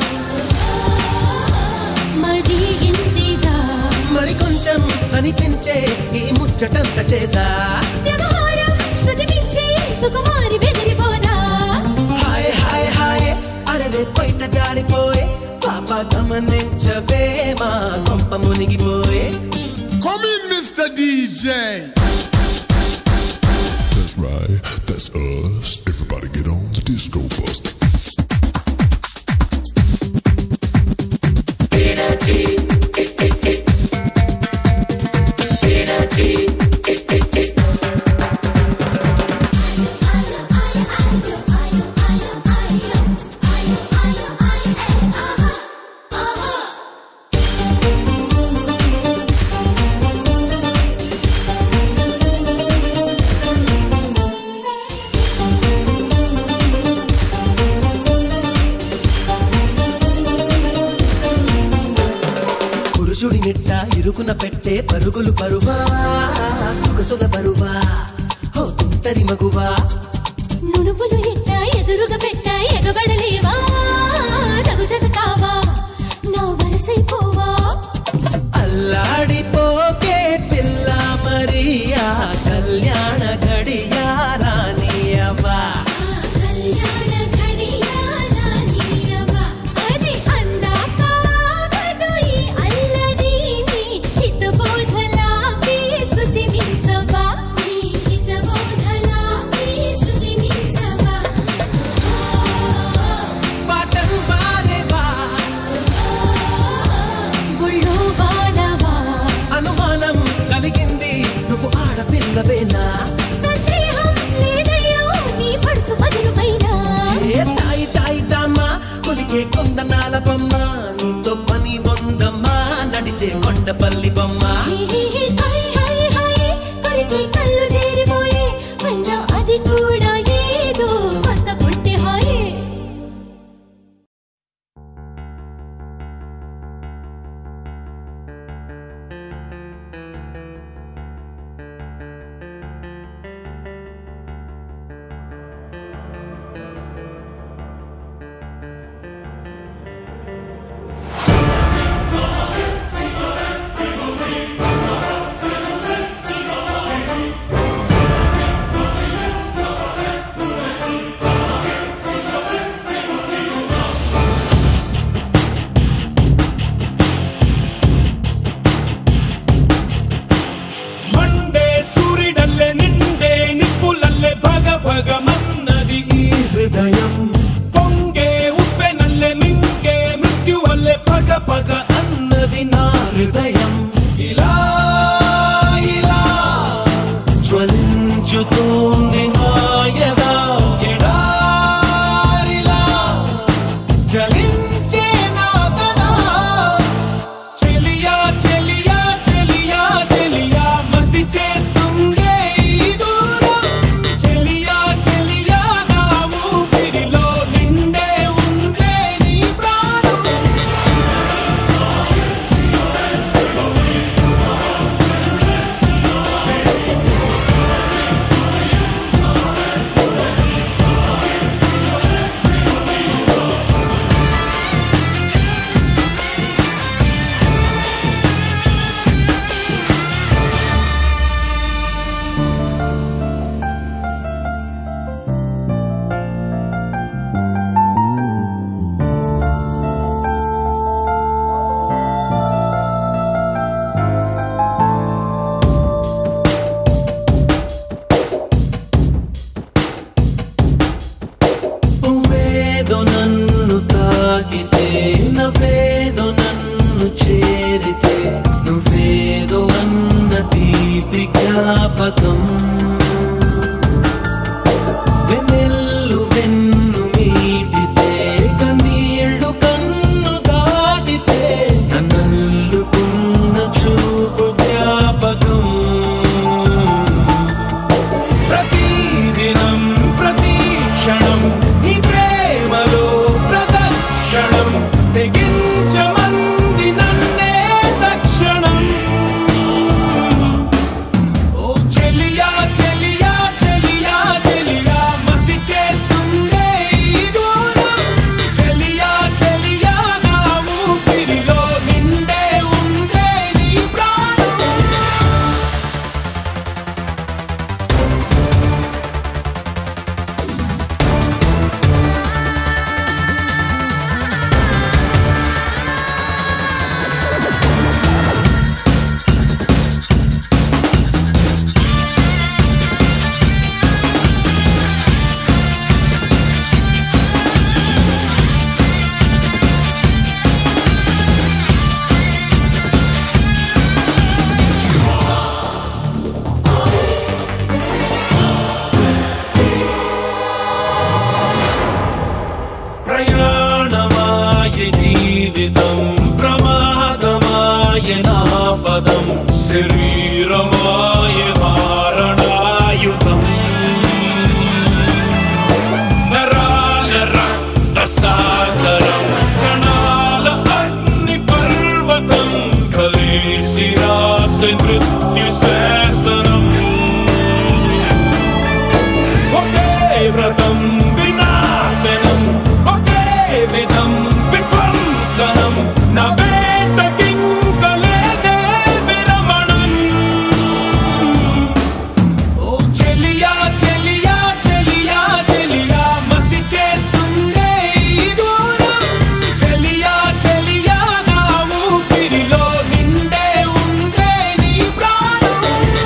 మరి ఇంతిగా మరి కొంచెం కనిపించే ఈ ముచ్చటంత చేదా వ్యవహారం శృతి మించి సుకుమారి బెదిరిపోదా హాయ్ హాయ్ హాయ్ అరరే బయట జారిపోయే పాప గమనించవే మా కొంప మునిగిపోయే Come in, Mr. DJ. That's right, that's us. Everybody get on the disco bus. పురుషుడి నిట్ట ఇరుకున పెట్టే పరుగులు పరువా సుగసుగ బరువా ఓ తుంటరి మగువా నునుపులు ఎట్ట ఎదురుగా పెట్ట ఎగబడలేవా రఘుజత కావా నా వరసైపోవా అల్లాడిపోకే పిల్ల మరియా కళ్యాణ గడియా రానియవా అది అందాపాగదు ఈ అల్లదీని హితబోధలాపి శృతి మించవా పా చేరితే నువ్వేదో అన్న తీపి జ్ఞాపకం వెన్నెల్లు వెన్ను మీటితే కన్నీళ్లు కన్ను దాటితే నన్నల్లుకున్న చూపు జ్ఞాపకం ప్రతిదినం ప్రతి క్షణం నీ ప్రేమలో ప్రదక్షిణం తెగించమంది నన్నే తక్షణం ఓ చెలియా చెలియా చెలియా చెలియా మసి చేస్తుందే ఈ దూరం చెలియా చెలియా నా ఊపిరిలో నిండే ఉందే నీ ప్రాణం ప్రయాణమాయ జీవితం ప్రమాదమాయ నా పదం శరీరమాయ మారణాయుధం నరాల రక్త సాగరం కణాల అగ్ని పర్వతం కలిసి రాసే మృత్యు శాసనం ఒకే వ్రతం వినాశనం ఒకే విధం విధ్వంసనం నా వేటకింకలేదే విరమణం ఓ చెలియా చెలియా చెలియా చెలియా మసి చేస్తుందే ఈ దూరం చెలియా చెలియా నా ఊపిరిలో నిండే ఉందే నీ ప్రాణం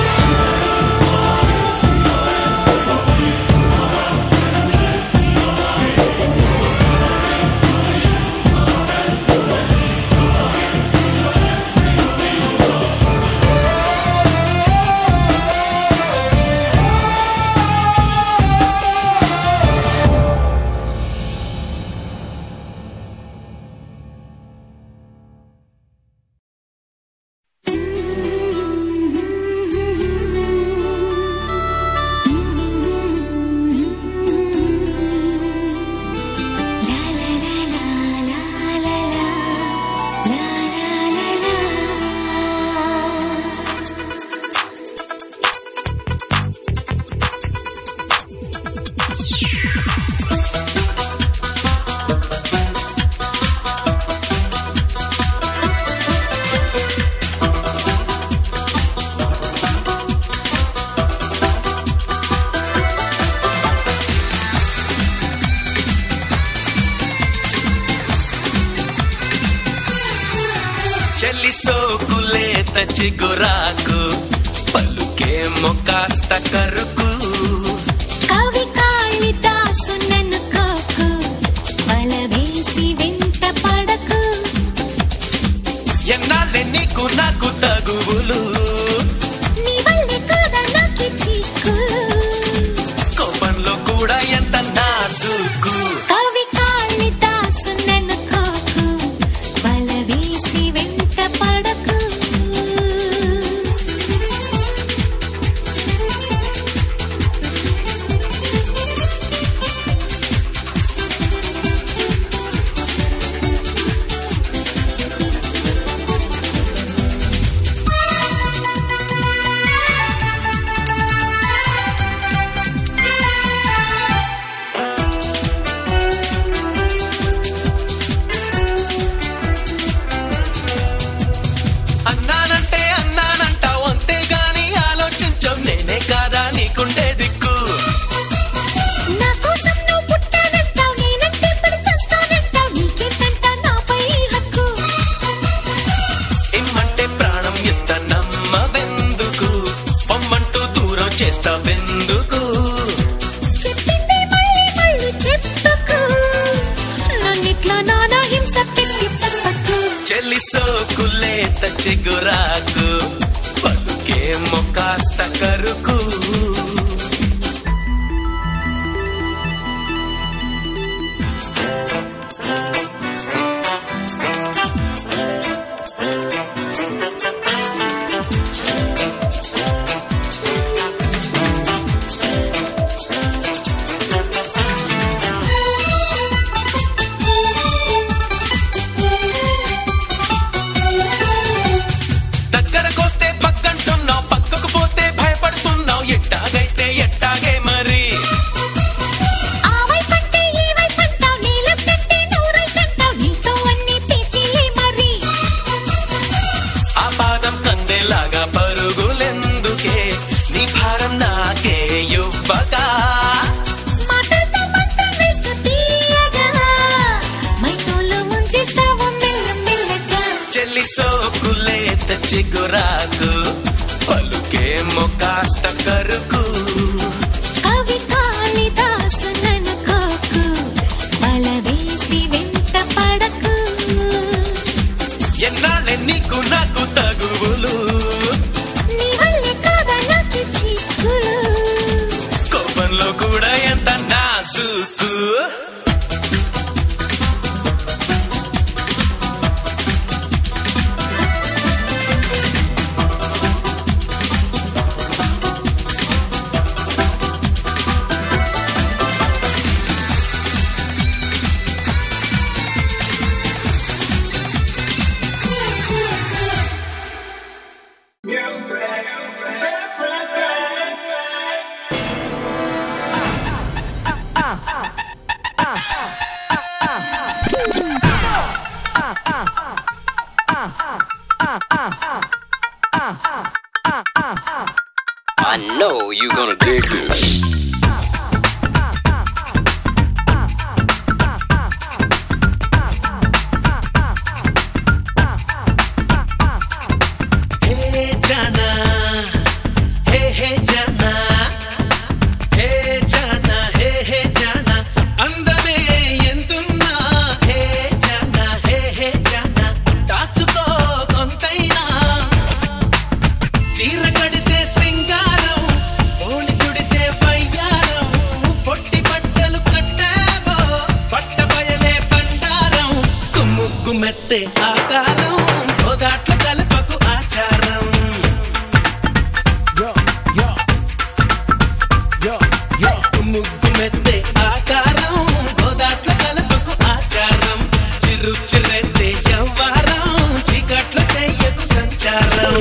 చెల్లి సోకులేత చిగురాకు పలుకేమో కాస్త కరుకు కవి కాళిదాసు నన్ను కోకు వల వేసి వెంట పడకు ఎన్నాళ్ళే నీకు నాకు తగువులు నీ వల్లే కాదా నాకి చీకు కోపంలో కూడా ఎంత నాసుకు కవి కాళిదాసు నన్ను కోకు వల వేసి వెంట పడకు అన్నానంటే అన్నానంటావు అంతేగాని ఆలోచించవు నేనే కాదా నీకుండే దిక్కు నా కోసం నువ్వు పుట్టానంటావు నేనంటే పడి చేస్తానంటావు నీకేంటంట నాపై ఈ హక్కు ఇమ్మంటే ప్రాణం ఇస్తా నమ్మవెందుకు పొమ్మంటూ దూరం చేస్తావెందుకు చెప్పింది మళ్ళీ మళ్ళీ చెప్పుకు నన్నిట్లా నానా హింస పెట్టి చెప్పకు చెల్లి సోకులే లేత చిగురాకు పలుకేమో కాస్త కరుకు దగ్గరకొస్తే పక్కంటున్నావు పక్కకు పోతే భయపడుతున్నావు ఎట్టాగైతే ఎట్టాగే మరి ఆవై పట్టే ఈవై పట్టావ్ నీలం కట్టే నూరై కట్టావ్ నీతో అన్ని పేచీలే మరి ఆ పాదం కందెలాగా పరుగులెందుకే నీ భారం నాకే ఇవ్వగా మాటలతో మంత్రం వేస్తూ తీయగా మైతోలో ముంచేస్తావు మెల్ల మెల్లగా చెల్లి సోకులేత చిగురాకు పలుకేమో కాస్త కరుకు కవి కాళిదాసు ననుకోకు బల వేసి వెంట పడకు ఎన్నాళ్ళే నీకు నాకు తగువులు నీ వల్లే కాదా నాకు చిక్కులు కోపంలో కూడా ఎంత నాజుకు I know you're gonna dig this. హే జానా హే హే జానా హే జానా హే హే జానా అందమే ఎంతున్నా హే జానా హే హే జానా దాచుకో కొంతైనా చీర కడితే సింగారం ఓని కుడితే వయ్యారం పొట్టి బట్టలు కట్టావో పట్ట బయలే బండారం కుమ్ము కుమ్మెత్తే ఆకారం గోదాట్ల కలపకు ఆచారం కుమ్ము కుమ్మెత్తే ఆకారం గోదాట్ల కలపకు ఆచారం చిరు చిరెత్తే యవ్వారం చీకట్ల చెయ్యకు సంచారం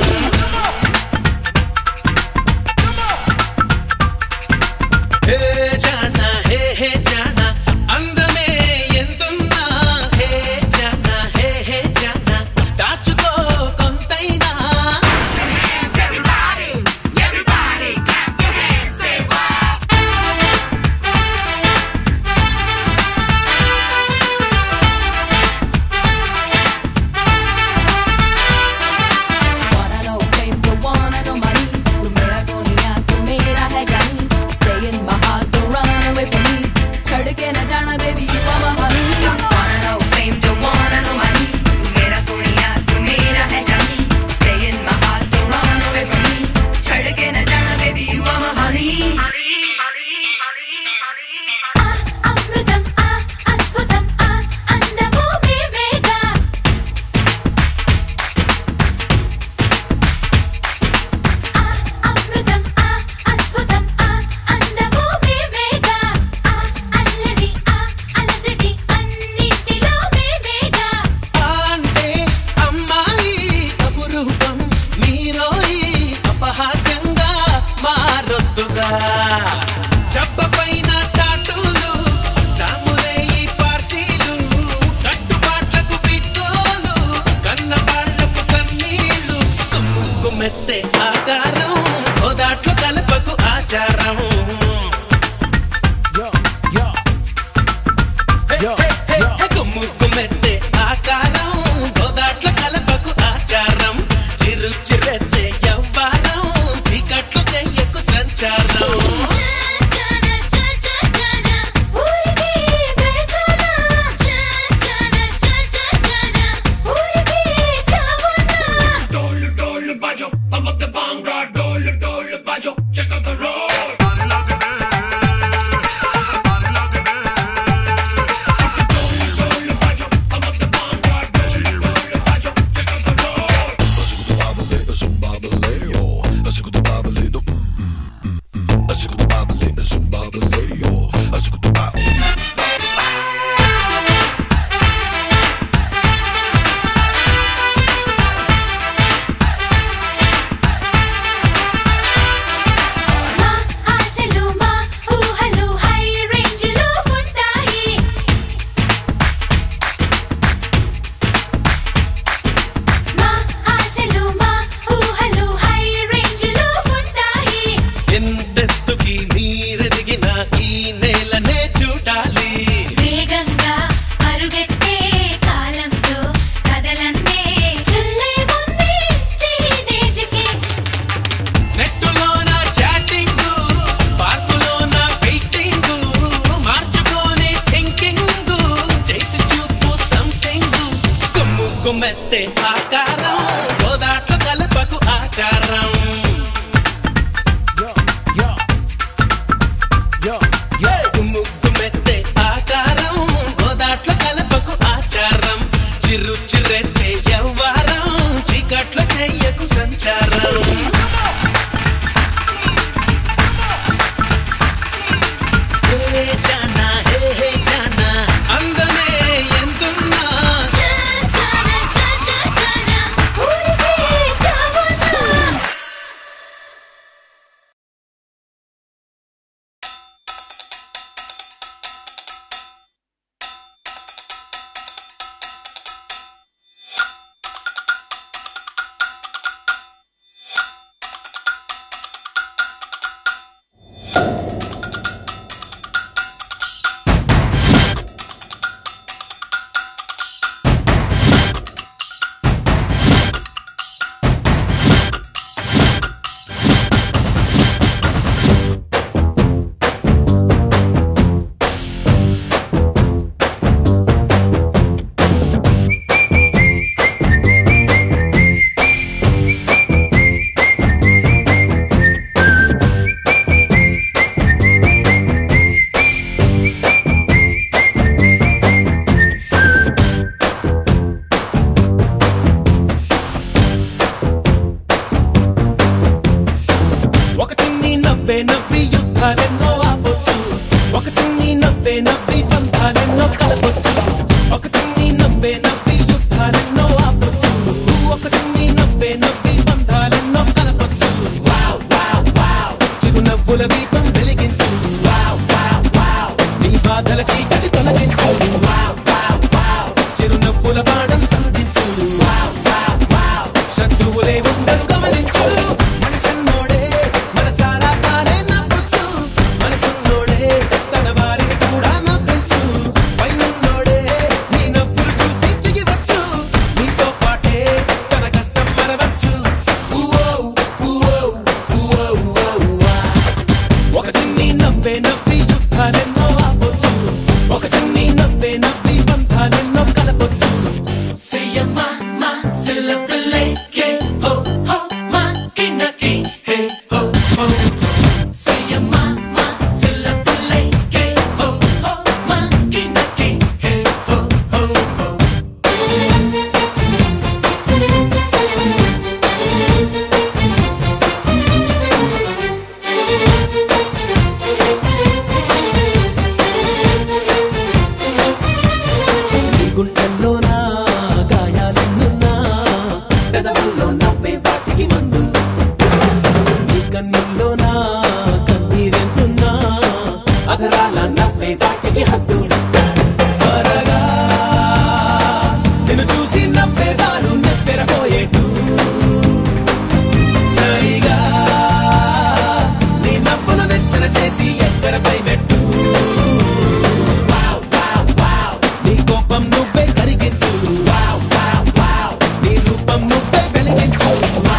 హే జానా హే హే జానా అందమే ఎంతున్నా హే జానా హే హే జానా దాచుకో కొంతైనా everybody everybody clap your hands say wow Wanna know fame, you wanna know money. तू मेरा सोनिया, तू मेरा है जानी. Stay in my heart, don't run away from me. छड़ के न जाना, baby, you are my honey. Wanna know fame, you wanna know money. तू मेरा सोनिया, तू मेरा है जानी. Stay in my heart, don't run away from me. छड़ के न जाना, baby, you are my honey. అమృతం ఆ అద్భుతం ఆ అందము మేమేగా అమృతం ఆ అద్భుతం ఆ అందము మేమేగా ఆ అల్లరి ఆ అలజడి అన్నిటిలో మేమేగా అంటే అమ్మాయి అపురూపం మీరోయి అపహాస్యంగా మారొద్దుగా చెప్పపైన టాటూలు సామురేయి పార్టీలు కట్టుబాట్లకు విట్టోలు కన్న వాళ్లకు కన్నీళ్లు కుమ్ము కుమ్మెత్తే ఆకారం గోదాట్లు కలపకు ఆచారం కుమ్ము కుమ్మెత్తే ఆకారం గోదాట్ల కలపకు ఆచారం చిరు చిరెత్తే యవ్వారం చీకట్లు చెయ్యకు సంచారం ఊరికే బెజన చ చన చ చ చ చ ఊరికే చావన చెయ్యకు సంచారం హే జానా హే హే జానా అందమే ఎంతున్నా ఒక చిన్ని నవ్వే నవ్వి యుద్ధాలెన్నో ఆపొచ్చు ఒక చిన్ని నవ్వే నవ్వి బంధాలెన్నో కలపొచ్చు ఒక చిన్ని నవ్వే నవ్వి యుద్ధాలెన్నో ఆపొచ్చు ఒక చిన్ని నవ్వే నవ్వి బంధాలెన్నో కలపొచ్చు వావ్ వావ్ వావ్ చిరునవ్వుల దీపం వెలిగించు వావ్ వావ్ వావ్ నీ బాధల చీకటి తొలగించు వావ్ వావ్ వావ్ చిరునవ్వుల బాణం సంధించు వావ్ వావ్ వావ్ శత్రువులే ఉండరు గమనించు మనసన్నోడే మనసారా తానే నవ్వచ్చు మనసున్నోడే తన వారిని కూడా నవ్వించు పైనున్నోడే నీ నవ్వులు చూసి దిగివచ్చు నీతో పాటే తన కష్టం మరవచ్చు ఊఓ, ఊఓ, ఊఓ, ఊఓ, ఊఆ. ఒక చిన్ని నవ్వే నవ్వి యుద్ధాలెన్నో ఆపొచ్చు ఒక చిన్ని నవ్వే నవ్వి బంధాలెన్నో కలపొచ్చు Siyama ma silapile ke ho ho ma kinaki he ho ho. Siyama ma silapile ke ho ho ma kinaki he ho ho ho. నీ గుండెల్లోనా గాయాలెన్నున్నా పెదవుల్లో నవ్వే వాటికి మందు నీ కన్నుల్లోనా కన్నీరెంతున్నా అధరాల నవ్వే వాటికి హద్దు త్వరగా నిన్ను చూసి నవ్వే వారు నెప్పెరపోయేటు సరిగా నీ నవ్వును నెచ్చన చేసి ఎక్కరపై పెట్టు వావ్ వావ్ వావ్ నీ కోపం నువ్వే కరిగించు వావ్ వావ్ వావ్ నీ రూపం నువ్వే వెలిగించు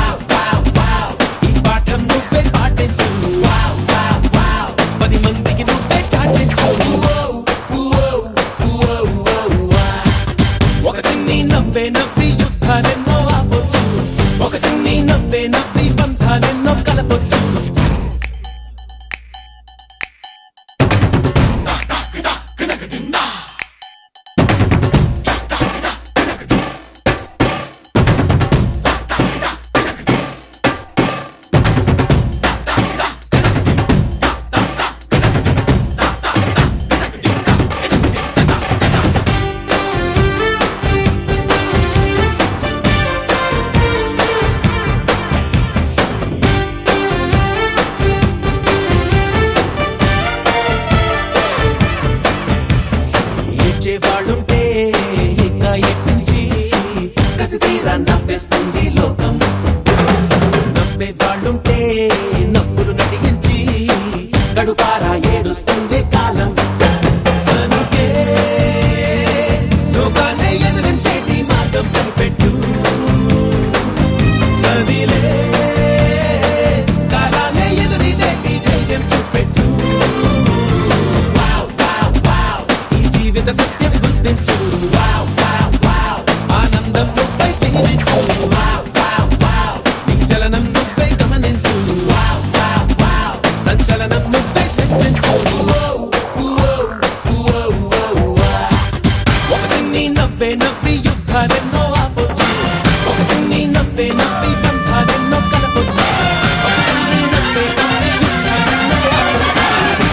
యుద్ధాలెన్నో కలపొచ్చు ఒకటిని నవ్వే నవ్వే యుద్ధాలెన్నో ఆపొచ్చు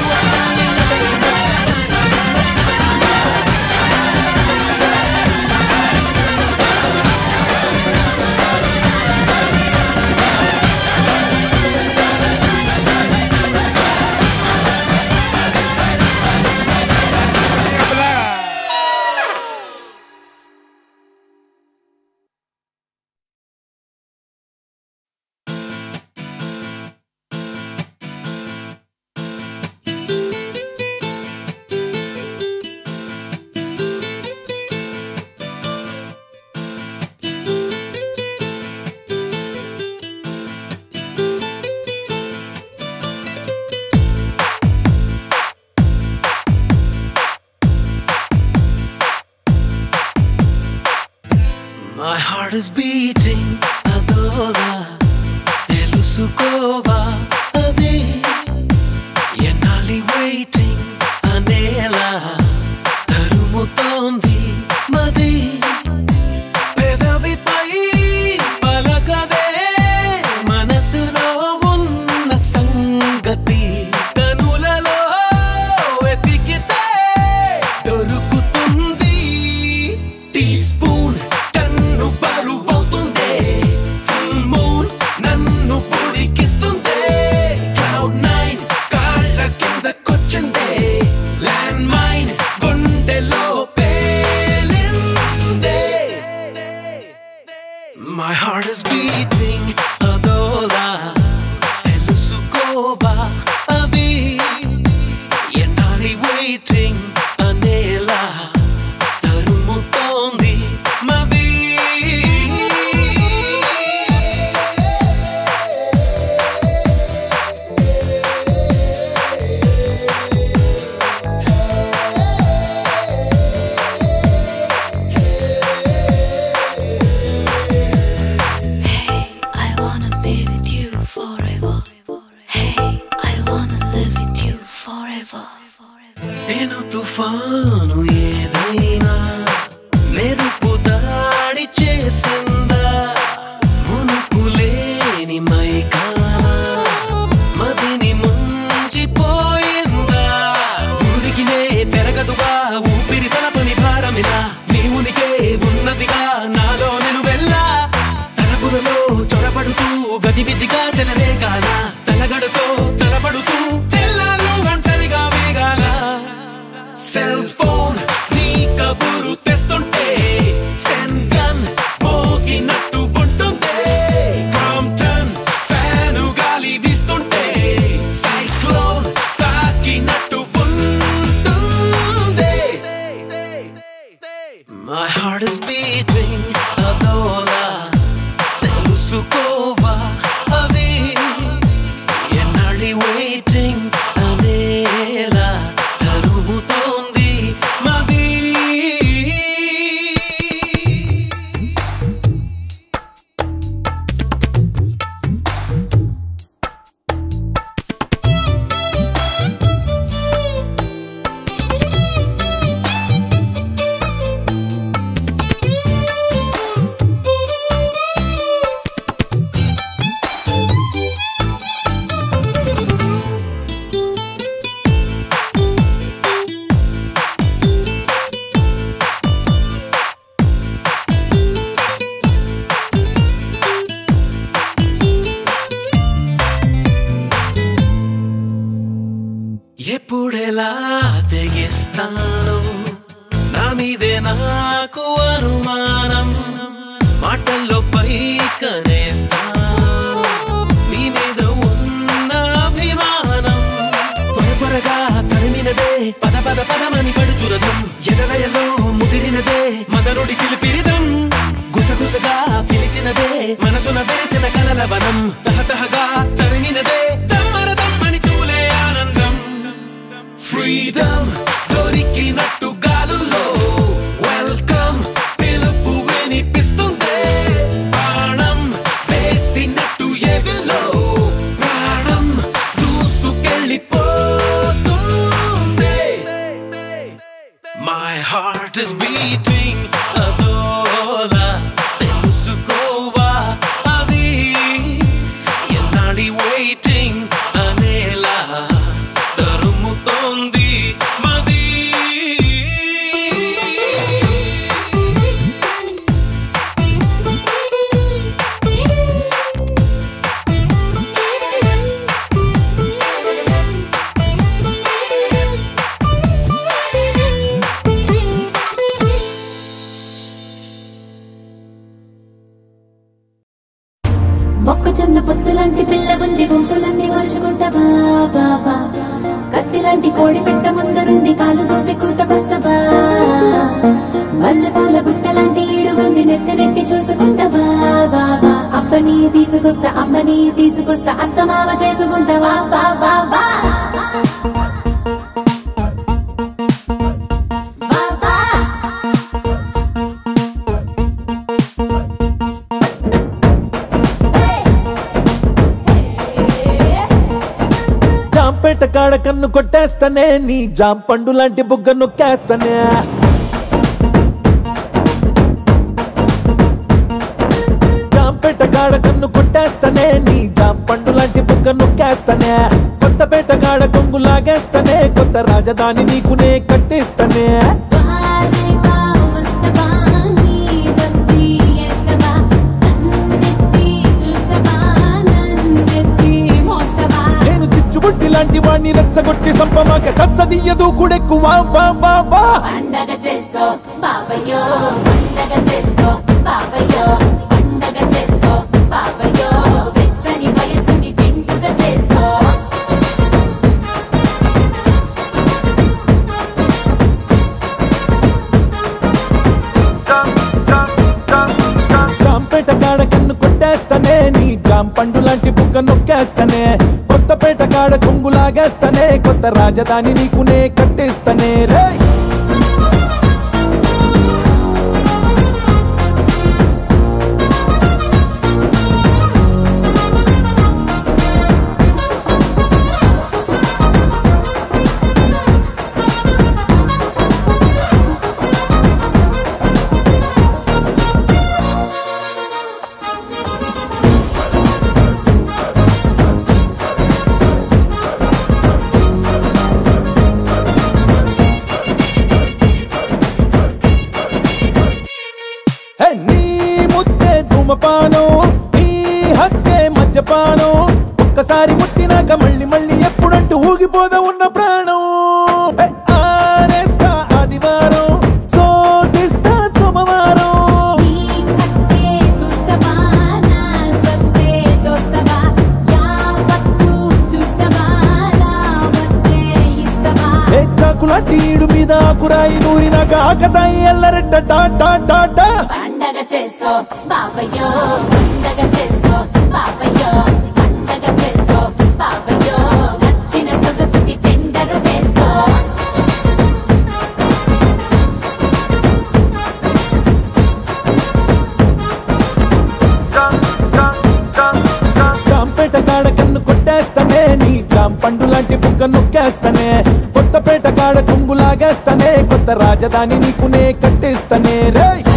My heart is beating అదోలా తెలుసుకోవా అది ఎన్నాలి వెయిటింగ్ అనేలా తరుముతోంది మది పెదవిపై పలకదే మనసులో ఉన్న సంగతి కనులలో వెతికితే దొరుకుతుంది టీ స్పూన్ టన్ను బరువవుతుంది ఫుల్ మూన్ నన్ను పొడికిస్తుంది క్లౌడ్ నైన్ కాళ్ళ కిందకొచ్చింది ల్యాండ్ మైన్ గుండెలో పేలిందే My heart is beating అదోలా తెలుసుకోవా అది ఎన్నాలి waiting అనేలా తరుముతోంది మది I wanna be with you forever. Hey, I wanna live with you forever. నేను తుఫాను ఏదైనా మెరుపు దాడి చేసిందా మునుకులేని మైకాన మదిని ముంచిపోయిందా ఊరికినే పెరగదుగా ఊపిరి సలపని భారమిలా నీ ఉనికే ఉన్నదిగా నాలో నేను వెళ్ళా తలపులలో చొరబడుతూ గజిబిజిగా చెలరేగాల తలగడతో తలబడుతూ తెల్లాలు ఒంటరిగా వేగాల సెల్ ఫోన్ నీ కబురు తెస్తుంటే స్టెన్ గన్ మోగినట్టు ఉంటుందే ప్రాంప్టన్ ఫ్యాను గాలి వీస్తుంటే సైక్లోన్ తాకినట్టు ఉంటుందే My heart is beating అదోలా తెలుసుకోవా అది ఎన్నాళ్ళి waiting అనేలా తరుముతోంది మది ఎప్పుడెలా తెగిస్తాను నా మీదే నాకు అనుమానం మాటల్లో పైకనేస్తాను నీ మీద ఉన్న అభిమానం త్వర త్వరగా తరిమినదే పద పద పదమని పడుచురదం ఎదలయలో ముదిరినదే మదనుడి చిలిపిరిదం గుసగుసగా పిలిచినదే మనసున వెలిసిన కలల వనం తహతహగా తరిమినదే దమ్మర దమ్మని తూలే ఆనందం ఫ్రీడమ్ దొరికినట్టు గాలుల్లో వెల్కమ్ పిలుపు వినిపిస్తుంది ప్రాణం వేసినట్టు ఎవిలో ప్రాణం దూసుకెళ్ళిపోతుంది My heart is beating అదోలా తెలుసుకోవా అది మొక్కజొన్న పొత్తు లాంటి పిల్ల ఉంది గుంపులన్నీ మలుచుకుంటావా వా వా కత్తి లాంటి కోడి పెట్ట ముందరుంది కాలు దువ్వి కూతకొస్తావా మల్లె పూల బుట్ట లాంటి ఈడు ఉంది నెత్తి నెట్టి చూసుకుంటావా వా వా అబ్బని తీసుకొస్తా అమ్మని తీసుకొస్తా అత్త మామ చేసుకుంటావా వా వా వా వా వా జాంపేట కాడ కన్ను కొట్టేస్తానే నీ జాం పండు లాంటి బుగ్గ నొక్కేస్తానే జాంపేట కాడ కన్ను కొట్టేస్తానే నీ జాం పండు లాంటి బుగ్గ నొక్కేస్తానే కొత్తపేట కాడ కొంగు లాగేస్తానే కొత్త రాజధాని నీకునే కట్టేస్తానే నేను చిచ్చుబుడ్డి లాంటి వాణ్ణి రెచ్చగొట్టి సంపమాక కచ్చదియ్యదు కూడెక్కు వా వా వా వా పండగ చేసుకో బాబయ్యో పండగ చేసుకో బాబయ్యో పండగ చేసుకో బాబయ్యో వెచ్చని వయసుని తింటుగా చేసుకో జాంపేట కాడ కన్ను కొట్టేస్తానే నీ జాం పండు లాంటి బుగ్గ నొక్కేస్తానే కొత్తపేట కాడ కొంగు లాగేస్తానే కొత్త రాజధాని నీకునే కట్టేస్తానే రే హే, నీ ముద్దే ధూమపానం నీ హక్కే మద్యపానం ఒక్కసారి ముట్టినాక మళ్ళీ మళ్ళీ ఎప్పుడంటూ ఊగిపోదా ఉన్న ప్రాణం హే, ఆరేస్తా ఆదివారం శోధిస్తా సోమవారం ఏ చాకులాంటి ఈడు మీద ఆకురాయి నూరినాక ఆకతాయి ఎల్లరెట్ట డా డా డా డా పండగ చేసుకో బాబయ్యో పండగ చేసుకో బాబయ్యో పండగ చేసుకో బాబయ్యో నచ్చిన సొగసుకి టెండరు వేసుకో జాంపేట కాడ కన్ను కొట్టేస్తానే నీ జాం పండు లాంటి బుగ్గ నొక్కేస్తానే కొత్తపేట కాడ కొంగు లాగేస్తానే కొత్త రాజధాని నీకునే కట్టేస్తానే రే